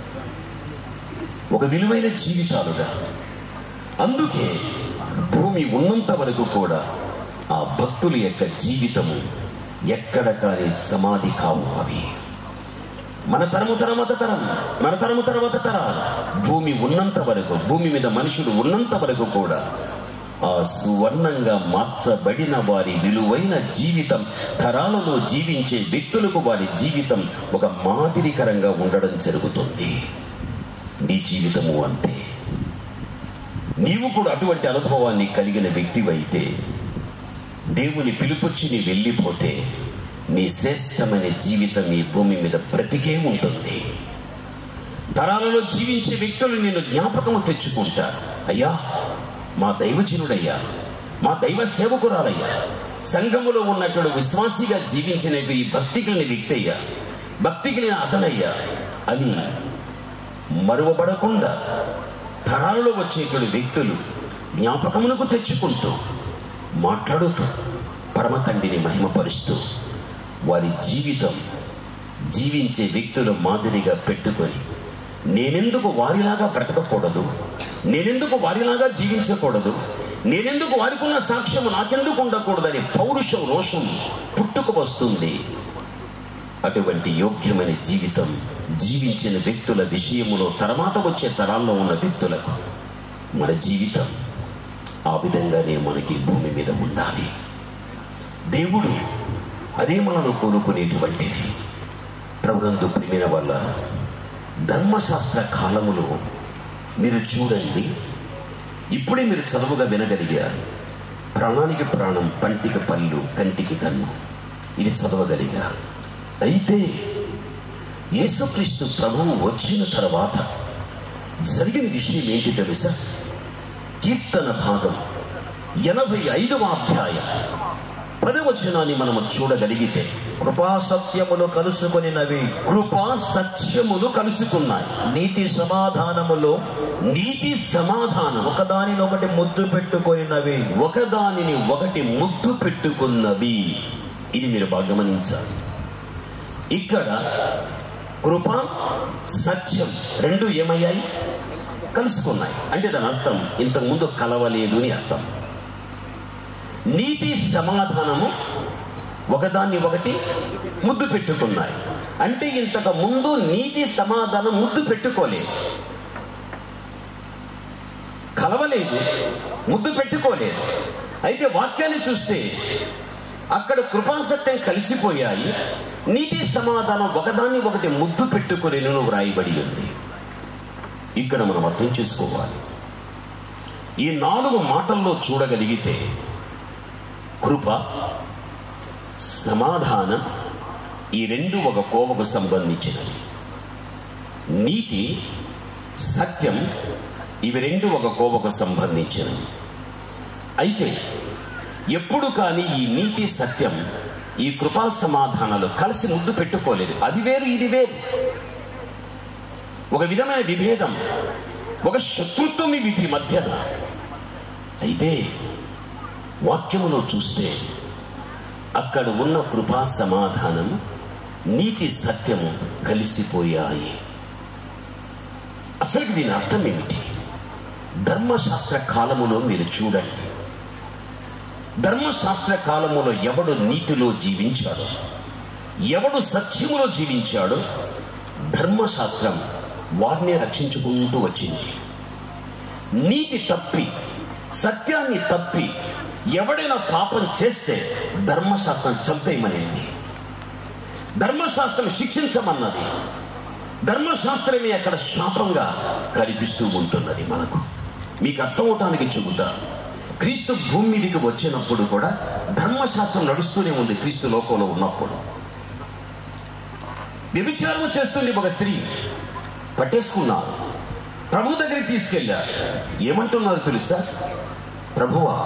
ఒక విలువైన జీవితాలుగా అందుకే భూమి ఉన్నంత వరకు కూడా ఆ భక్తుల యొక్క జీవితము ఎక్కడ కానీ సమాధి కావు అవి మన తరము తర్వాత తరం మన తరము తర్వాత తరాలు భూమి ఉన్నంత వరకు భూమి మీద మనుషులు ఉన్నంత వరకు కూడా ఆ సువర్ణంగా మార్చబడిన వారి విలువైన జీవితం తరాలలో జీవించే వ్యక్తులకు వారి జీవితం ఒక మాదిరికరంగా ఉండడం జరుగుతుంది నీ జీవితము అంతే నీవు కూడా అటువంటి అనుభవాన్ని కలిగిన వ్యక్తివైతే దేవుని పిలుపొచ్చి నీ వెళ్ళిపోతే నీ శ్రేష్టమైన జీవితం ఈ భూమి మీద బ్రతికే ఉంటుంది తరాలలో జీవించే వ్యక్తులు నేను జ్ఞాపకం తెచ్చుకుంటారు అయ్యా మా దైవజనుడయ్యా మా దైవ సేవకురాలయ్యా సంఘములో ఉన్నప్పుడు విశ్వాసిగా జీవించిన ఈ భక్తి కలిగిన వ్యక్తి అయ్యా భక్తి కలిగిన అతనయ్యా అని మరువబడకుండా తరాలలో వచ్చేటువంటి వ్యక్తులు జ్ఞాపకమునకు తెచ్చుకుంటూ మాట్లాడుతూ పరమ తండ్రిని మహిమపరుస్తూ వారి జీవితం జీవించే వ్యక్తుల మాదిరిగా పెట్టుకొని నేనెందుకు వారిలాగా బ్రతకకూడదు నేనెందుకు వారిలాగా జీవించకూడదు నేనెందుకు వారికున్న సాక్ష్యము నాకెందుకు ఉండకూడదని పౌరుషం రోషం పుట్టుకు వస్తుంది అటువంటి యోగ్యమైన జీవితం జీవించిన వ్యక్తుల విషయములో తర్వాత వచ్చే తరాల్లో ఉన్న వ్యక్తులకు మన జీవితం ఆ విధంగానే మనకి ఈ భూమి మీద ఉండాలి దేవుడు అదే మనను కోరుకునేటువంటిది ప్రభునందు ప్రిమిన వల్ల ధర్మశాస్త్ర కాలములో మీరు చూడండి ఇప్పుడే మీరు చదువుగా వినగలిగారు ప్రాణానికి ప్రాణం పంటికి పళ్ళు కంటికి కన్ను ఇది చదవగలిగారు అయితే యేసుక్రీస్తు ప్రభువు వచ్చిన తర్వాత జరిగిన విషయం ఏంటి తెలుసా కీర్తన భాగం ఎనభై ఐదవ అధ్యాయం పదవచనాన్ని మనము చూడగలిగితే కృపా సత్యములు కలుసుకొనినవి కృపా సత్యములు కలుసుకున్నాయి నీతి సమాధానములు నీతి సమాధానం ఒకదానినొకటి ముద్దు పెట్టుకొనినవి ఒకదానిని ఒకటి ముద్దు పెట్టుకున్నవి ఇది మీరు బాగా గమనించాలి ఇక్కడ కృప సత్యం రెండు ఏమయ్యాయి కలుసుకున్నాయి అంటే దాని అర్థం ఇంతకుముందు కలవలేదు అని అర్థం నీతి సమాధానము ఒకదాన్ని ఒకటి ముద్దు పెట్టుకున్నాయి అంటే ఇంతకు ముందు నీతి సమాధానం ముద్దు పెట్టుకోలేదు కలవలేదు ముద్దు పెట్టుకోలేదు అయితే వాక్యాన్ని చూస్తే అక్కడ కృపాసత్యం కలిసిపోయాయి నీతి సమాధానం ఒకదాన్ని ఒకటి ముద్దు పెట్టుకొని వ్రాయబడి ఉంది ఇక్కడ మనం అర్థం చేసుకోవాలి ఈ నాలుగు మాటల్లో చూడగలిగితే కృప సమాధానం ఈ రెండు ఒక కోవకు సంబంధించినవి నీతి సత్యం ఇవి రెండు ఒక కోవకు సంబంధించినవి అయితే ఎప్పుడు కానీ ఈ నీతి సత్యం ఈ కృపా సమాధానాలు కలిసి ముద్దు పెట్టుకోలేదు అది వేరు ఇది వేరు ఒక విధమైన విభేదం ఒక శత్రుత్వం ఈ వీటి మధ్యన అయితే వాక్యములో చూస్తే అక్కడ ఉన్న కృపా సమాధానం నీతి సత్యము కలిసిపోయాయి అసలు దీని అర్థం ఏమిటి ధర్మశాస్త్ర కాలములో మీరు చూడండి ధర్మశాస్త్ర కాలములో ఎవడు నీతిలో జీవించాడో ఎవడు సత్యములో జీవించాడో ధర్మశాస్త్రం వారినే రక్షించుకుంటూ వచ్చింది నీతి తప్పి సత్యాన్ని తప్పి ఎవడైనా పాపం చేస్తే ధర్మశాస్త్రం చంపేయమనేది ధర్మశాస్త్రం శిక్షించమన్నది ధర్మశాస్త్రమే అక్కడ శాపంగా కనిపిస్తూ ఉంటున్నది మనకు మీకు అర్థం అవటానికి చెబుతా క్రీస్తు భూమి మీదకి వచ్చినప్పుడు కూడా ధర్మశాస్త్రం నడుస్తూనే ఉంది క్రీస్తు లోకంలో ఉన్నప్పుడు వ్యభిచారం చేస్తుంది ఒక స్త్రీ పట్టేసుకున్నారు ప్రభు దగ్గరికి తీసుకెళ్ళారు ఏమంటున్నారు తెలుసా ప్రభువా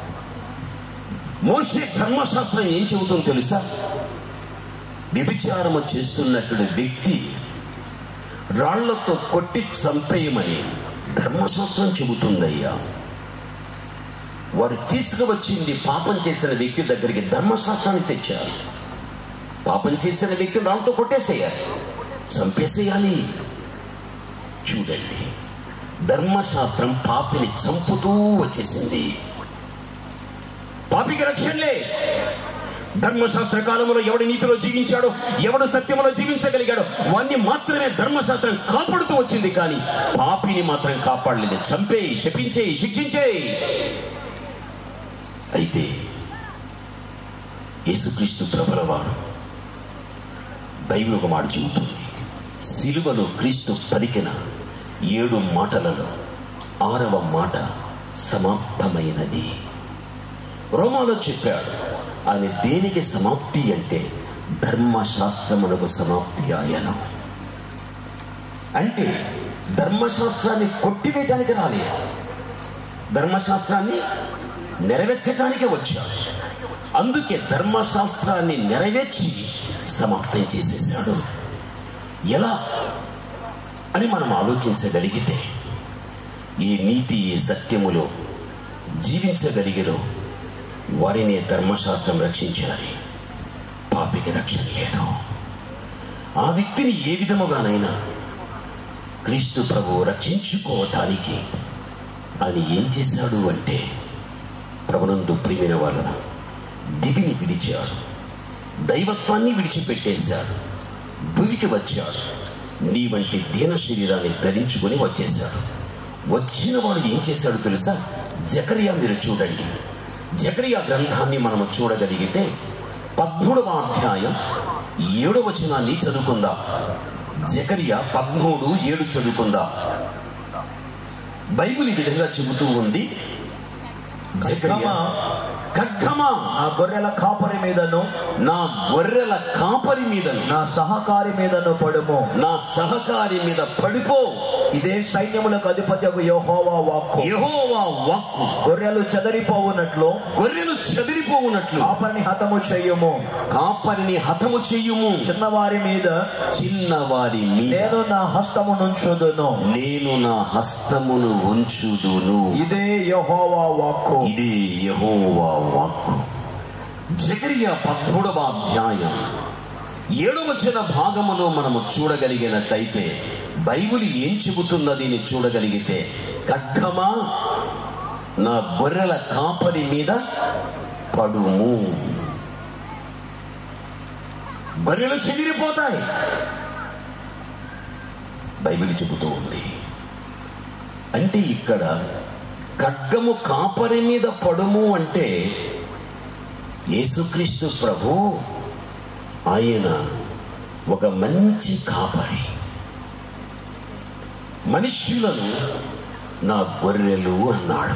మోసే ధర్మశాస్త్రం ఏం చెబుతుందో తెలుసా వ్యభిచారము చేస్తున్నటువంటి వ్యక్తి రాళ్లతో కొట్టి చంపేయమని ధర్మశాస్త్రం చెబుతుందయ్యా వారు తీసుకువచ్చింది పాపం చేసిన వ్యక్తి దగ్గరికి ధర్మశాస్త్రాన్ని తెచ్చారు పాపం చేసిన వ్యక్తి రాళ్ళతో కొట్టేసేయాలి చంపేసేయాలి చూడండి ధర్మశాస్త్రం పాపిని చంపుతూ వచ్చేసింది పాపికి రక్షణలే ధర్మశాస్త్ర కాలంలో ఎవడు నీతిలో జీవించాడో ఎవడు సత్యములో జీవించగలిగాడో వాణ్ణి మాత్రమే ధర్మశాస్త్రం కాపాడుతూ వచ్చింది కానీ పాపిని మాత్రం కాపాడలేదు చంపే శపించే శిక్షించే అయితే యేసుక్రీస్తు ప్రభుల వారు బైబిల్ ఒక మాట చెబుతుంది సిలువలో క్రీస్తు పలికిన ఏడు మాటలలో ఆరవ మాట సమాప్తమైనది రోమాలో చెప్పాడు ఆయన దేనికి సమాప్తి అంటే ధర్మశాస్త్రమునకు సమాప్తి ఆయన అంటే ధర్మశాస్త్రాన్ని కొట్టివేయటానికి రాలేదు ధర్మశాస్త్రాన్ని నెరవేర్చడానికే వచ్చాడు అందుకే ధర్మశాస్త్రాన్ని నెరవేర్చి సమాప్తం చేసేసాడు ఎలా అని మనం ఆలోచించగలిగితే ఈ నీతి ఈ సత్యములో జీవించగలిగిరో వారిని ధర్మశాస్త్రం రక్షించాలి పాపికి రక్షణ లేదు ఆ వ్యక్తిని ఏ విధముగానైనా క్రీస్తు ప్రభు రక్షించుకోవటానికి ఆయన ఏం చేశాడు అంటే ప్రభునందు ప్రియమైన వలన దివిని విడిచాడు దైవత్వాన్ని విడిచిపెట్టేశాడు భూమికి వచ్చాడు నీ వంటి దీన శరీరాన్ని ధరించుకొని వచ్చేశాడు వచ్చిన వాడు ఏం చేశాడు తెలుసా జకరియా మీరు చూడండి జకరియా గ్రంథాన్ని మనము చూడగలిగితే పద్మూడవ అధ్యాయం ఏడవ వచనాన్ని చదువుకుందాం జకరియా పద్మూడు ఏడు చదువుకుందాం బైబిల్ ఈ విధంగా చెబుతూ ఉంది జకరియా ఖడ్గమా నా గొర్రెల కాపరి మీదను నా గొర్రెల కాపరి మీదను నా సహకారి మీదను పడుము నా సహకారి మీద పడిపో ఇదే సైన్యములకు అధిపతి యెహోవా వాక్కు యెహోవా వాక్కు గొర్రెలు చెదరిపోవునట్లు గొర్రెలు చెదిరిపోవునట్లు కాపరిని హతము చెయ్యుము కాపరిని హతము చెయ్యుము చిన్నవారి మీద చిన్నవారి మీద నేను నా హస్తము నుంచుదును నేను నా హస్తమును ఉంచుదును ఇదే యెహోవా వాక్కు ఇదే యెహోవా వాక్కు జకరియా పద్మూడవ అధ్యాయం ఏడవ వచన భాగములో మనము చూడగలిగినట్లయితే బైబిల్ ఏం చెబుతున్నది అని చూడగలిగితే ఖడ్గమా నా గొర్రెల కాపరి మీద పడుము గొర్రెలు చెదిరిపోతాయి బైబిల్ చెబుతూ ఉంది అంటే ఇక్కడ ఖడ్గము కాపరి మీద పడుము అంటే యేసుక్రీస్తు ప్రభు ఆయన ఒక మంచి కాపరి మనుష్యులను నా గొర్రెలు అన్నాడు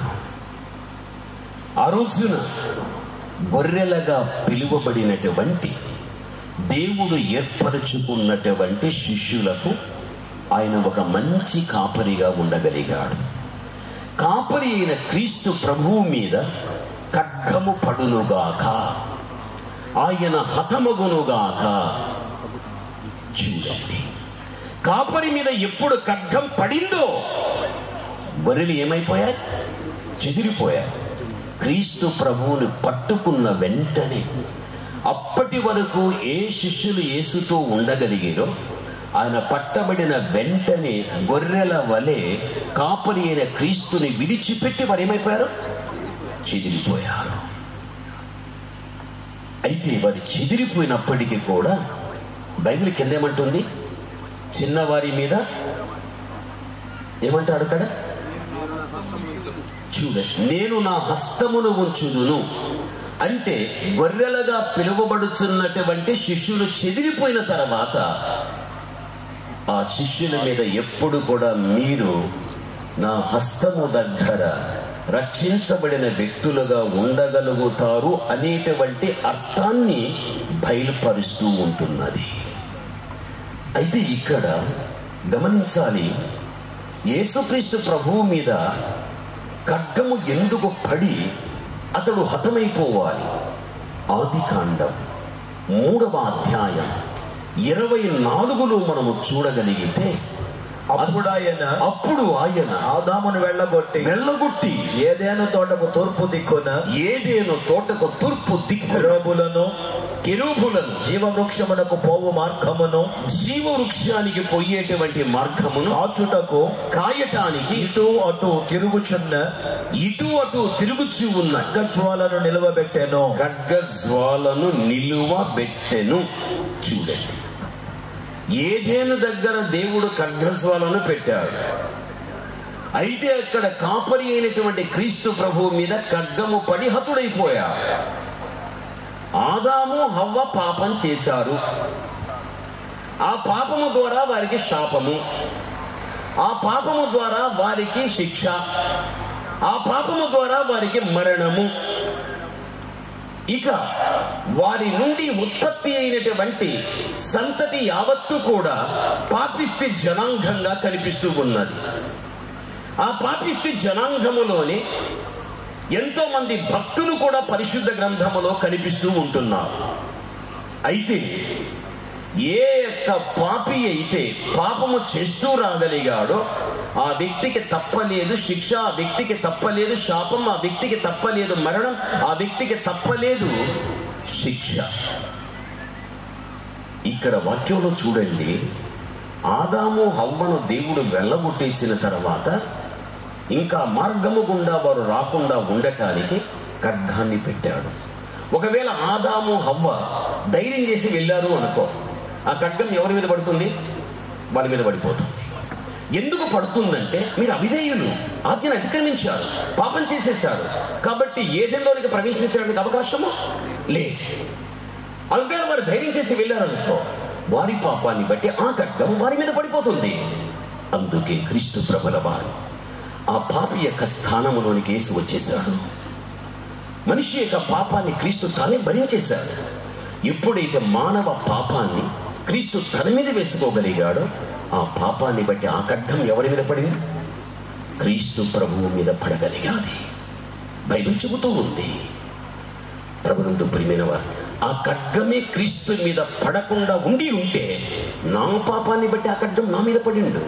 ఆ రోజున గొర్రెలగా పిలువబడినటువంటి దేవుడు ఏర్పరచుకున్నటువంటి శిష్యులకు ఆయన ఒక మంచి కాపరిగా ఉండగలిగాడు కాపరి అయిన క్రీస్తు ప్రభువు మీద ఖడ్గము పడునుగాక ఆయన హతమగునుగాక చూడండి కాపరి మీద ఎప్పుడు ఖడ్గం పడిందో గొర్రెలు ఏమైపోయాయి చెదిరిపోయాయి క్రీస్తు ప్రభువుని పట్టుకున్న వెంటనే అప్పటి వరకు ఏ శిష్యులు యేసుతో ఉండగలిగారో ఆయన పట్టబడిన వెంటనే గొర్రెల వలె కాపరి అయిన క్రీస్తుని విడిచిపెట్టి వారు ఏమైపోయారు చెదిరిపోయారు అయితే వారు చెదిరిపోయినప్పటికీ కూడా బైబిల్ కింద ఏమంటుంది చిన్నవారి మీద ఏమంటాడు అక్కడ చూడండి నేను నా హస్తమును ఉంచుదును అంటే గొర్రెలుగా పిలువబడుచున్నటువంటి శిష్యులు చెదిరిపోయిన తర్వాత ఆ శిష్యుల మీద ఎప్పుడు కూడా మీరు నా హస్తము దగ్గర రక్షించబడిన వ్యక్తులుగా ఉండగలుగుతారు అనేటువంటి అర్థాన్ని బయలుపరుస్తూ ఉంటున్నది అయితే ఇక్కడ గమనించాలి యేసుక్రీస్తు ప్రభువు మీద ఖడ్గము ఎందుకు పడి అతడు హతమైపోవాలి ఆది కాండం మూడవ అధ్యాయం ఇరవై నాలుగులో మనము చూడగలిగితే అప్పుడు ఆయన అప్పుడు ఆయన ఆదామును వెళ్ళగొట్టి వెళ్ళగొట్టి ఏదేను తోటకు తూర్పు దిక్కున ఏదేను తోటకు తూర్పు దిక్కు కెరూబులను కెరూబులను జీవవృక్షమునకు పోవు మార్గమును జీవవృక్షానికి పోయేటువంటి మార్గమును కాచుటకు కాయటానికి ఇటు అటు తిరుగుచున్న ఇటు అటు తిరుగుచూ ఉన్న గజ్వాలను నిలవబెట్టెను ఖడ్గజ్వాలను నిలువ బెట్టెను చూడండి ఏదేను దగ్గర దేవుడు ఖడ్గజ్వాలను పెట్టాడు అయితే అక్కడ కాపరి అయినటువంటి క్రీస్తు ప్రభువు మీద ఖడ్గము పడి హతుడైపోయాడు ఆదాము హవ్వ పాపం చేశారు ఆ పాపము ద్వారా వారికి శాపము ఆ పాపము ద్వారా వారికి శిక్ష ఆ పాపము ద్వారా వారికి మరణము ఇక వారి నుండి ఉత్పత్తి అయినటువంటి సంతతి యావత్తు కూడా పాపిస్తి జనాంగంగా కనిపిస్తూ ఉన్నది ఆ పాపిస్తి జనాంగములోనే ఎంతో మంది భక్తులు కూడా పరిశుద్ధ గ్రంథములో కనిపిస్తూ ఉంటున్నారు అయితే ఏ యొక్క పాపి అయితే పాపము చేస్తూ రాగలిగాడో ఆ వ్యక్తికి తప్పలేదు శిక్ష ఆ వ్యక్తికి తప్పలేదు శాపం ఆ వ్యక్తికి తప్పలేదు మరణం ఆ వ్యక్తికి తప్పలేదు శిక్ష ఇక్కడ వాక్యంలో చూడండి ఆదాము హవ్వను దేవుడు వెళ్ళగొట్టేసిన తర్వాత ఇంకా మార్గము గుండా వారు రాకుండా ఉండటానికి ఖడ్గాన్ని పెట్టాడు ఒకవేళ ఆదాము హవ్వ ధైర్యం చేసి వెళ్ళారు అనుకో ఆ ఖడ్గం ఎవరి మీద పడుతుంది వాళ్ళ మీద పడిపోతుంది ఎందుకు పడుతుందంటే మీరు అవిధేయులు ఆజ్ఞను అతిక్రమించారు పాపం చేసేశారు కాబట్టి ఏదెంలోనికి ప్రవేశించడానికి అవకాశము లేదు అందుకని వారు ధైర్యం చేసి వెళ్ళారనుకో వారి పాపాన్ని బట్టి ఆ ఖడ్గం వారి మీద పడిపోతుంది అందుకే క్రీస్తు ప్రభుల వారు ఆ పాపి యొక్క స్థానములోనికి వేసి వచ్చేశాడు మనిషి యొక్క పాపాన్ని క్రీస్తు తానే భరించేశాడు ఎప్పుడైతే మానవ పాపాన్ని క్రీస్తు తన మీద వేసుకోగలిగాడో ఆ పాపాన్ని బట్టి ఆ ఖడ్గం ఎవరి మీద పడింది క్రీస్తు ప్రభువు మీద పడగలిగాది బైబిల్ చెబుతూ ఉంది ప్రభునందు ప్రియమైన వారు ఆ ఖడ్గమే క్రీస్తు మీద పడకుండా ఉండి ఉంటే నా పాపాన్ని బట్టి ఆ ఖడ్గం నా మీద పడిండు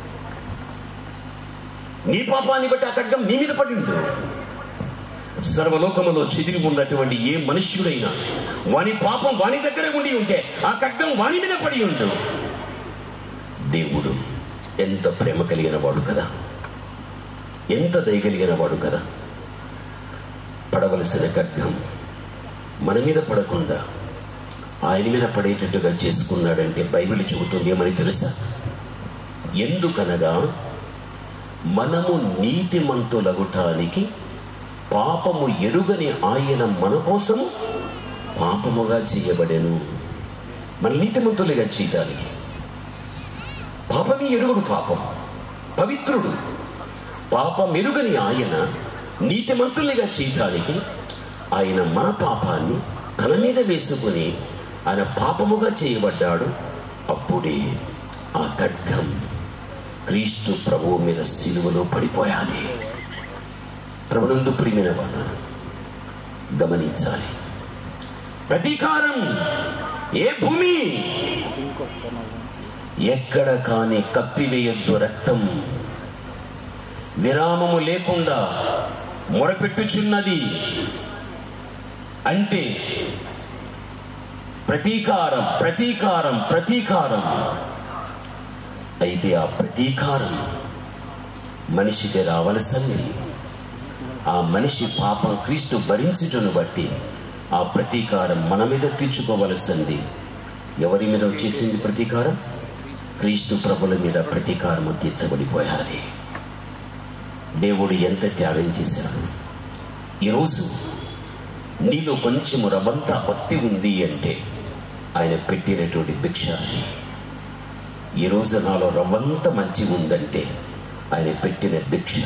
నీ పాపాన్ని బట్టి ఆ ఖడ్గం నీ మీద పడిండు సర్వలోకములో చెదిరి ఉన్నటువంటి ఏ మనుష్యుడైనా వాని పాపం వాని దగ్గర ఉండి ఉంటే ఆ ఖడ్గం వాని మీద పడి ఉండు దేవుడు ఎంత ప్రేమ కలిగిన వాడు కదా ఎంత దయగలిగిన వాడు కదా పడవలసిన ఖడ్గం మన మీద పడకుండా ఆయన మీద పడేటట్టుగా చేసుకున్నాడంటే బైబిల్ చెబుతుంది ఏమని తెలుసా ఎందుకనగా మనము నీతిమంతులగుటానికి పాపము ఎరుగని ఆయన మన కోసము పాపముగా చేయబడెను మన నీతిమంతులుగా చేయడానికి పాపమే ఎరుగుడు పాపం పవిత్రుడు పాపం ఎరుగని ఆయన నీతిమంతులుగా చేయటానికి ఆయన మన పాపాన్ని తన మీద వేసుకుని ఆయన పాపముగా చేయబడ్డాడు అప్పుడే ఆ ఖడ్గం క్రీస్తు ప్రభువు మీద సిలువలో పడిపోయాది ప్రభునందు ప్రియమైన వాళ్ళ గమనించాలి ప్రతీకారం ఏ భూమి ఎక్కడ కాని కప్పివేయొద్దు రక్తం విరామము లేకుండా మొరపెట్టుచున్నది అంటే ప్రతీకారం ప్రతీకారం ప్రతీకారం అయితే ఆ ప్రతీకారం మనిషికి రావలసింది ఆ మనిషి పాపం క్రీస్తు భరించుటను బట్టి ఆ ప్రతీకారం మన మీద తీర్చుకోవలసింది ఎవరి మీద వచ్చేసింది ప్రతీకారం క్రీస్తు ప్రభుల మీద ప్రతీకారం తీర్చబడిపోయాది దేవుడు ఎంత త్యాగం చేశాడు ఈరోజు నీలో కొంచెము రవంత భక్తి ఉంది అంటే ఆయన పెట్టినటువంటి భిక్ష అది ఈరోజు నాలో రవ్వంత మంచి ఉందంటే ఆయన పెట్టిన భిక్ష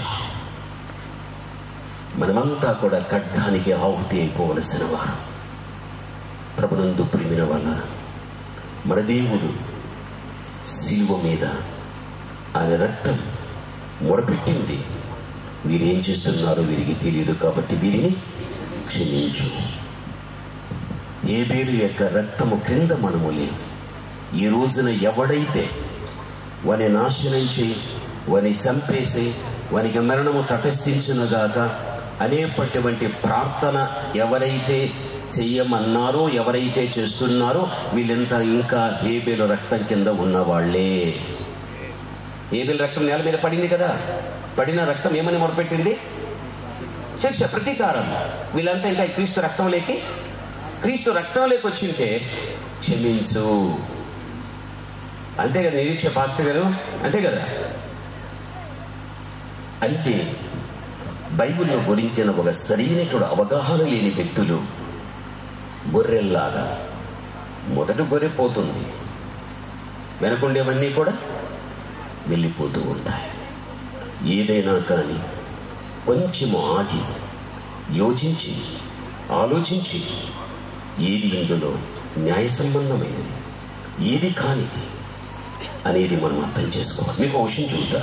మనమంతా కూడా ఖడ్గానికి ఆహుతి అయిపోవలసిన వారు ప్రభునందు ప్రిమిన వల్ల మన దేవుడు శిలువ మీద ఆయన రక్తం మొరపెట్టింది వీరేం చేస్తున్నారో వీరికి తెలియదు కాబట్టి వీరిని క్షమించు ఏ పేరు యొక్క రక్తము క్రింద మనము లేవు ఈ రోజున ఎవడైతే వాని నాశనం చేయి వాని చంపేసి వానికి మరణము తటస్థించునుగాక అనేపటువంటి ప్రార్థన ఎవరైతే చెయ్యమన్నారో ఎవరైతే చేస్తున్నారో వీళ్ళంతా ఇంకా ఏబేలు రక్తం కింద ఉన్నవాళ్లే ఏబేలు రక్తం నేల మీద పడింది కదా పడిన రక్తం ఏమని మొరపెట్టింది శిక్ష ప్రతీకారం వీళ్ళంతా ఇంకా ఈ క్రీస్తు రక్తంలోకి క్రీస్తు రక్తంలోకి వచ్చింటే క్షమించు అంతే కదా నిరీక్ష పాస్టర్ గారు అంతే కదా అంటే బైబిల్లో గురించిన ఒక సరైనటువంటి అవగాహన లేని వ్యక్తులు గొర్రెల్లాగా మొదట గొర్రె పోతుంది వెనకుండేవన్నీ కూడా వెళ్ళిపోతూ ఉంటాయి ఏదైనా కానీ కొంచెము ఆగి యోచించి ఆలోచించి ఏది ఇందులో న్యాయ సంబంధమైనది ఏది కానిది అనేది మనం అర్థం చేసుకోవాలి మీకు ఒక విషయం చెబుతా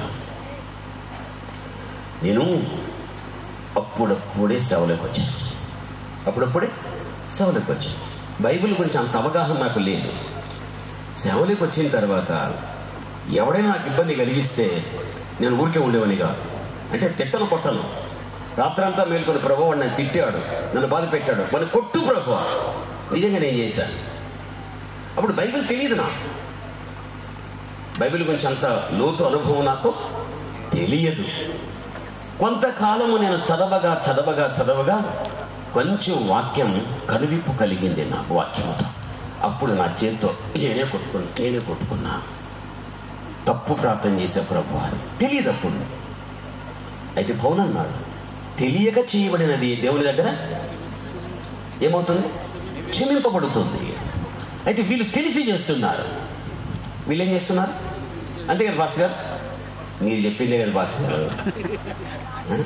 నేను అప్పుడప్పుడే సేవలోకి వచ్చాను అప్పుడప్పుడే సేవలోకి వచ్చాను బైబిల్ గురించి అంత అవగాహన నాకు లేదు సేవలోకి వచ్చిన తర్వాత ఎవడైనా నాకు ఇబ్బంది కలిగిస్తే నేను ఊరికే ఉండేవాని కాదు అంటే తిట్టను కొట్టను రాత్రంతా మేల్కొని ప్రభు వాడు నన్ను తిట్టాడు నన్ను బాధ పెట్టాడు వాడిని కొట్టు ప్రభు నిజంగా నేను చేశాను అప్పుడు బైబిల్ తెలియదు నాకు బైబిల్ గురించి అంత లోతు అనుభవం నాకు తెలియదు కొంతకాలము నేను చదవగా చదవగా చదవగా కొంచెం వాక్యం కనువిప్పు కలిగింది నాకు వాక్యంతో అప్పుడు నా చేతితో నేనే కొట్టుకున్నా నేనే కొట్టుకున్నా తప్పు ప్రార్థన చేసే ప్రభు అని తెలియదు అప్పుడు అయితే పౌలు అన్నాడు తెలియక చేయబడినది దేవుని దగ్గర ఏమవుతుంది క్షమింపబడుతుంది అయితే వీళ్ళు తెలిసి చేస్తున్నారు వీళ్ళు ఏం చేస్తున్నారు అంతే కదా భాస్ గారు మీరు చెప్పిందే కదా భాస్ గారు ఆ?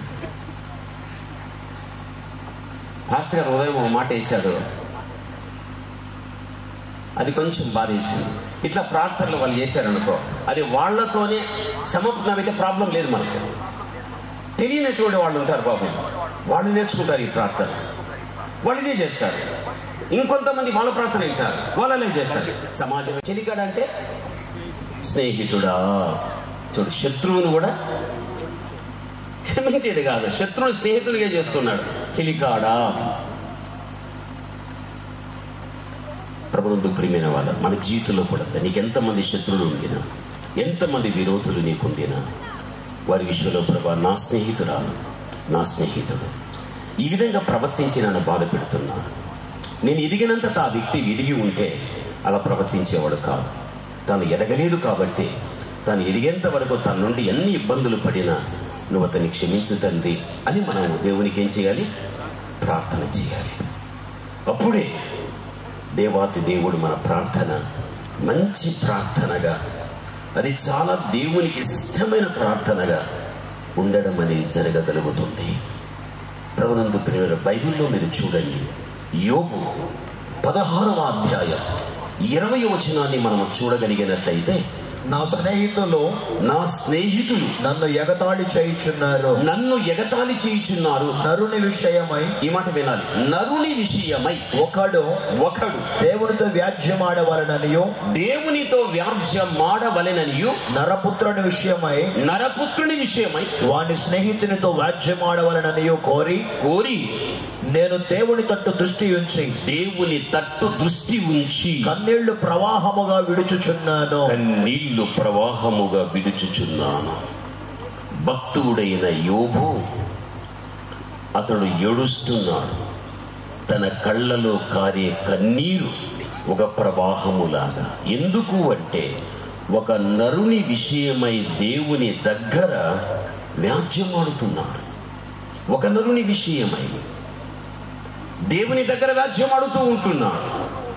భాస్కర్ గారు ఉదయం ఒక మాట వేశాడు అది కొంచెం బాధ వేసింది ఇట్లా ప్రార్థనలు వాళ్ళు చేశారనుకో అది వాళ్ళతోనే సమర్పణమైతే ప్రాబ్లం లేదు మనకు తెలియనటువంటి వాళ్ళు ఉంటారు పాపం వాళ్ళు నేర్చుకుంటారు ఈ ప్రార్థన వాళ్ళు ఇదే చేస్తారు ఇంకొంతమంది వాళ్ళ ప్రార్థన వింటారు వాళ్ళనే చేస్తారు సమాజం చెలికాడ అంటే స్నేహితుడా చూడు శత్రువును కూడా క్షమించేది కాదు శత్రువుని స్నేహితుడిగా చేసుకున్నాడు చెలికాడా ప్రభుత్వ ప్రియమైన వాళ్ళ మన జీవితంలో కూడా నీకు ఎంతమంది శత్రువులు ఉండినా ఎంతమంది విరోధులు నీకుండినా వారి విషయంలో ప్రభా నా స్నేహితురాలు నా స్నేహితుడు ఈ విధంగా ప్రవర్తించి నన్ను బాధ పెడుతున్నాను నేను ఎదిగినంత ఆ వ్యక్తి ఎదిగి ఉంటే అలా ప్రవర్తించేవాడు కాదు తాను ఎదగలేదు కాబట్టి తాను ఎదిగేంత వరకు తన నుండి ఎన్ని ఇబ్బందులు పడినా నువ్వు అతన్ని క్షమించు తండ్రి అని మనం దేవునికి ఏం చేయాలి ప్రార్థన చేయాలి అప్పుడే దేవాతి దేవుడు మన ప్రార్థన మంచి ప్రార్థనగా అది చాలా దేవునికి ఇష్టమైన ప్రార్థనగా ఉండడం అనేది జరగగలుగుతుంది ప్రభునందు ప్రియుల బైబిల్లో మీరు చూడండి యోగు పదహారవ అధ్యాయం ఇరవై వచనాన్ని మనం చూడగలిగినట్లయితే నా స్నేహితులు నా స్నేహితులు నన్ను ఎగతాళి చేయుచున్నారు నన్ను ఎగతాళి చేయుచున్నారు నరుని విషయమై ఈ మాట వినాలి నరుని విషయమై ఒకడు ఒకడు దేవునితో వ్యాజ్యమాడవలననియో దేవునితో వ్యాజ్యమాడవలెననియు నరపుత్రుని విషయమై నరపుత్రుని విషయమై వాని స్నేహితునితో వ్యాజ్యమాడవలననియో కోరి కోరి నేను దేవుని తట్టు దృష్టి ఉంచి దేవుని తట్టు దృష్టి ఉంచి కన్నీళ్లు ప్రవాహముగా విడుచుచున్నాను కన్నీళ్లు ప్రవాహముగా విడుచుచున్నాను భక్తుడైన యోబు అతడు ఏడుస్తున్నాడు తన కళ్ళలో కారే కన్నీరు ఒక ప్రవాహములాగా ఎందుకు అంటే ఒక నరుని విషయమై దేవుని దగ్గర వ్యాజ్యమాడుతున్నాడు ఒక నరుని విషయమై దేవుని దగ్గర వ్యాజ్యమాడుతూ ఉంటున్నాడు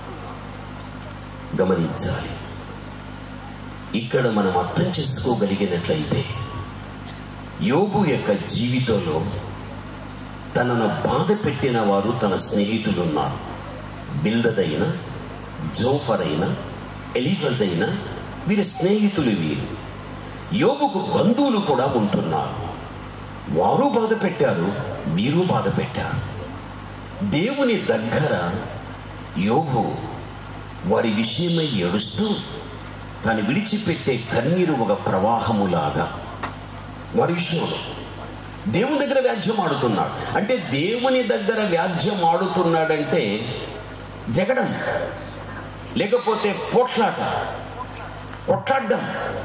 గమనించాలి ఇక్కడ మనం అర్థం చేసుకోగలిగినట్లయితే యోగు యొక్క జీవితంలో తనను బాధ పెట్టిన వారు తన స్నేహితులు ఉన్నారు బిల్దదైన జోఫర్ అయిన ఎలిఫజ్ అయిన వీరి స్నేహితులు వీరు యోగుకు బంధువులు కూడా ఉంటున్నారు వారు బాధ పెట్టారు వీరు బాధ పెట్టారు దేవుని దగ్గర యోగు వారి విషయమై ఏడుస్తూ తాను విడిచిపెట్టే కన్నీరు ఒక ప్రవాహములాగా వారి విషయంలో దేవుని దగ్గర వ్యాజ్యం ఆడుతున్నాడు అంటే దేవుని దగ్గర వ్యాజ్యం ఆడుతున్నాడంటే జగడం లేకపోతే పోట్లాట కొట్లాడడం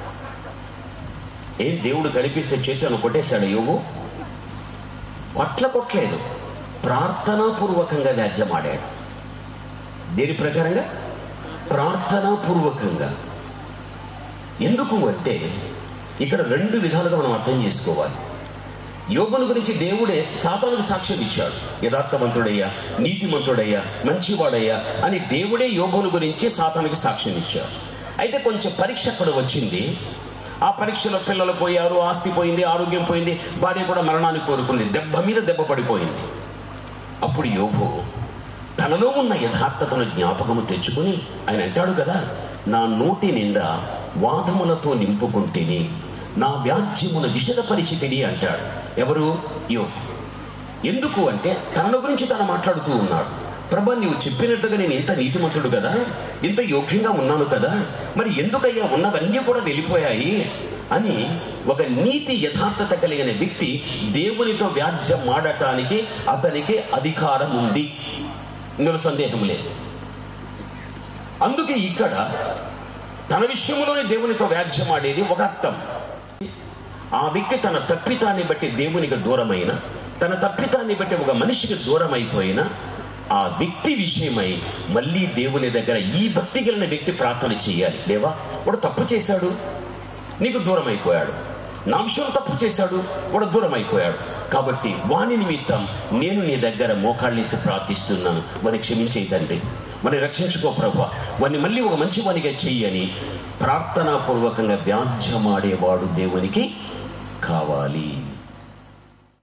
ఏం దేవుడు కనిపిస్తే చేతులను కొట్టేశాడు యోగు కొట్ల కొట్టలేదు ప్రార్థనాపూర్వకంగా వ్యాజ్యమాడాడు దేని ప్రకారంగా ప్రార్థనాపూర్వకంగా ఎందుకు అంటే ఇక్కడ రెండు విధాలుగా మనం అర్థం చేసుకోవాలి యోగుని గురించి దేవుడే సాతానుకు సాక్ష్యం ఇచ్చాడు యథార్థవంతుడయ్యా నీతిమంతుడయ్యా మంచివాడయ్యా అని దేవుడే యోగుని గురించి సాతానుకు సాక్ష్యం ఇచ్చాడు అయితే కొంచెం పరీక్ష అక్కడ వచ్చింది ఆ పరీక్షలో పిల్లలు పోయారు ఆస్తి పోయింది ఆరోగ్యం పోయింది భార్య కూడా మరణాన్ని కోరుకుంది దెబ్బ మీద దెబ్బ పడిపోయింది అప్పుడు యోగు తనలో ఉన్న యథార్థతను జ్ఞాపకము తెచ్చుకుని ఆయన అంటాడు కదా నా నోటి నిండా వాదములతో నింపుకుంటేని నా వ్యాజ్యమును విషదపరిచితిని అంటాడు ఎవరు యోగు ఎందుకు అంటే తన గురించి తను మాట్లాడుతూ ఉన్నాడు ప్రభా నీవు చెప్పినట్టుగా నేను ఇంత నీతిమంతుడు కదా ఇంత యోగ్యంగా ఉన్నాను కదా మరి ఎందుకయ్యా ఉన్నవన్నీ కూడా వెళ్ళిపోయాయి అని ఒక నీతి యథార్థత కలిగిన వ్యక్తి దేవునితో వ్యాజ్యం ఆడటానికి అతనికి అధికారం ఉంది ఇందులో సందేహం లేదు అందుకే ఇక్కడ తన విషయంలోనే దేవునితో వ్యాజ్యం ఆడేది ఒక అర్థం ఆ వ్యక్తి తన తప్పితాన్ని బట్టి దేవునికి దూరమైన తన తప్పితాన్ని బట్టి ఒక మనిషికి దూరం అయిపోయిన ఆ వ్యక్తి విషయమై మళ్ళీ దేవుని దగ్గర ఈ భక్తి కలిగిన వ్యక్తి ప్రార్థన చేయాలి దేవా వాడు తప్పు చేశాడు నీకు దూరం అయిపోయాడు నా విషయంలో తప్పు చేశాడు వాడు దూరం అయిపోయాడు కాబట్టి వాని నిమిత్తం నేను నీ దగ్గర మోకాళ్ళేసి ప్రార్థిస్తున్నాను వాని క్షమించే తండ్రి వాని రక్షించుకో ప్రభు వాడిని మళ్ళీ ఒక మంచి వానిగా చెయ్యని ప్రార్థనాపూర్వకంగా వ్యాజ్యమాడేవాడు దేవునికి కావాలి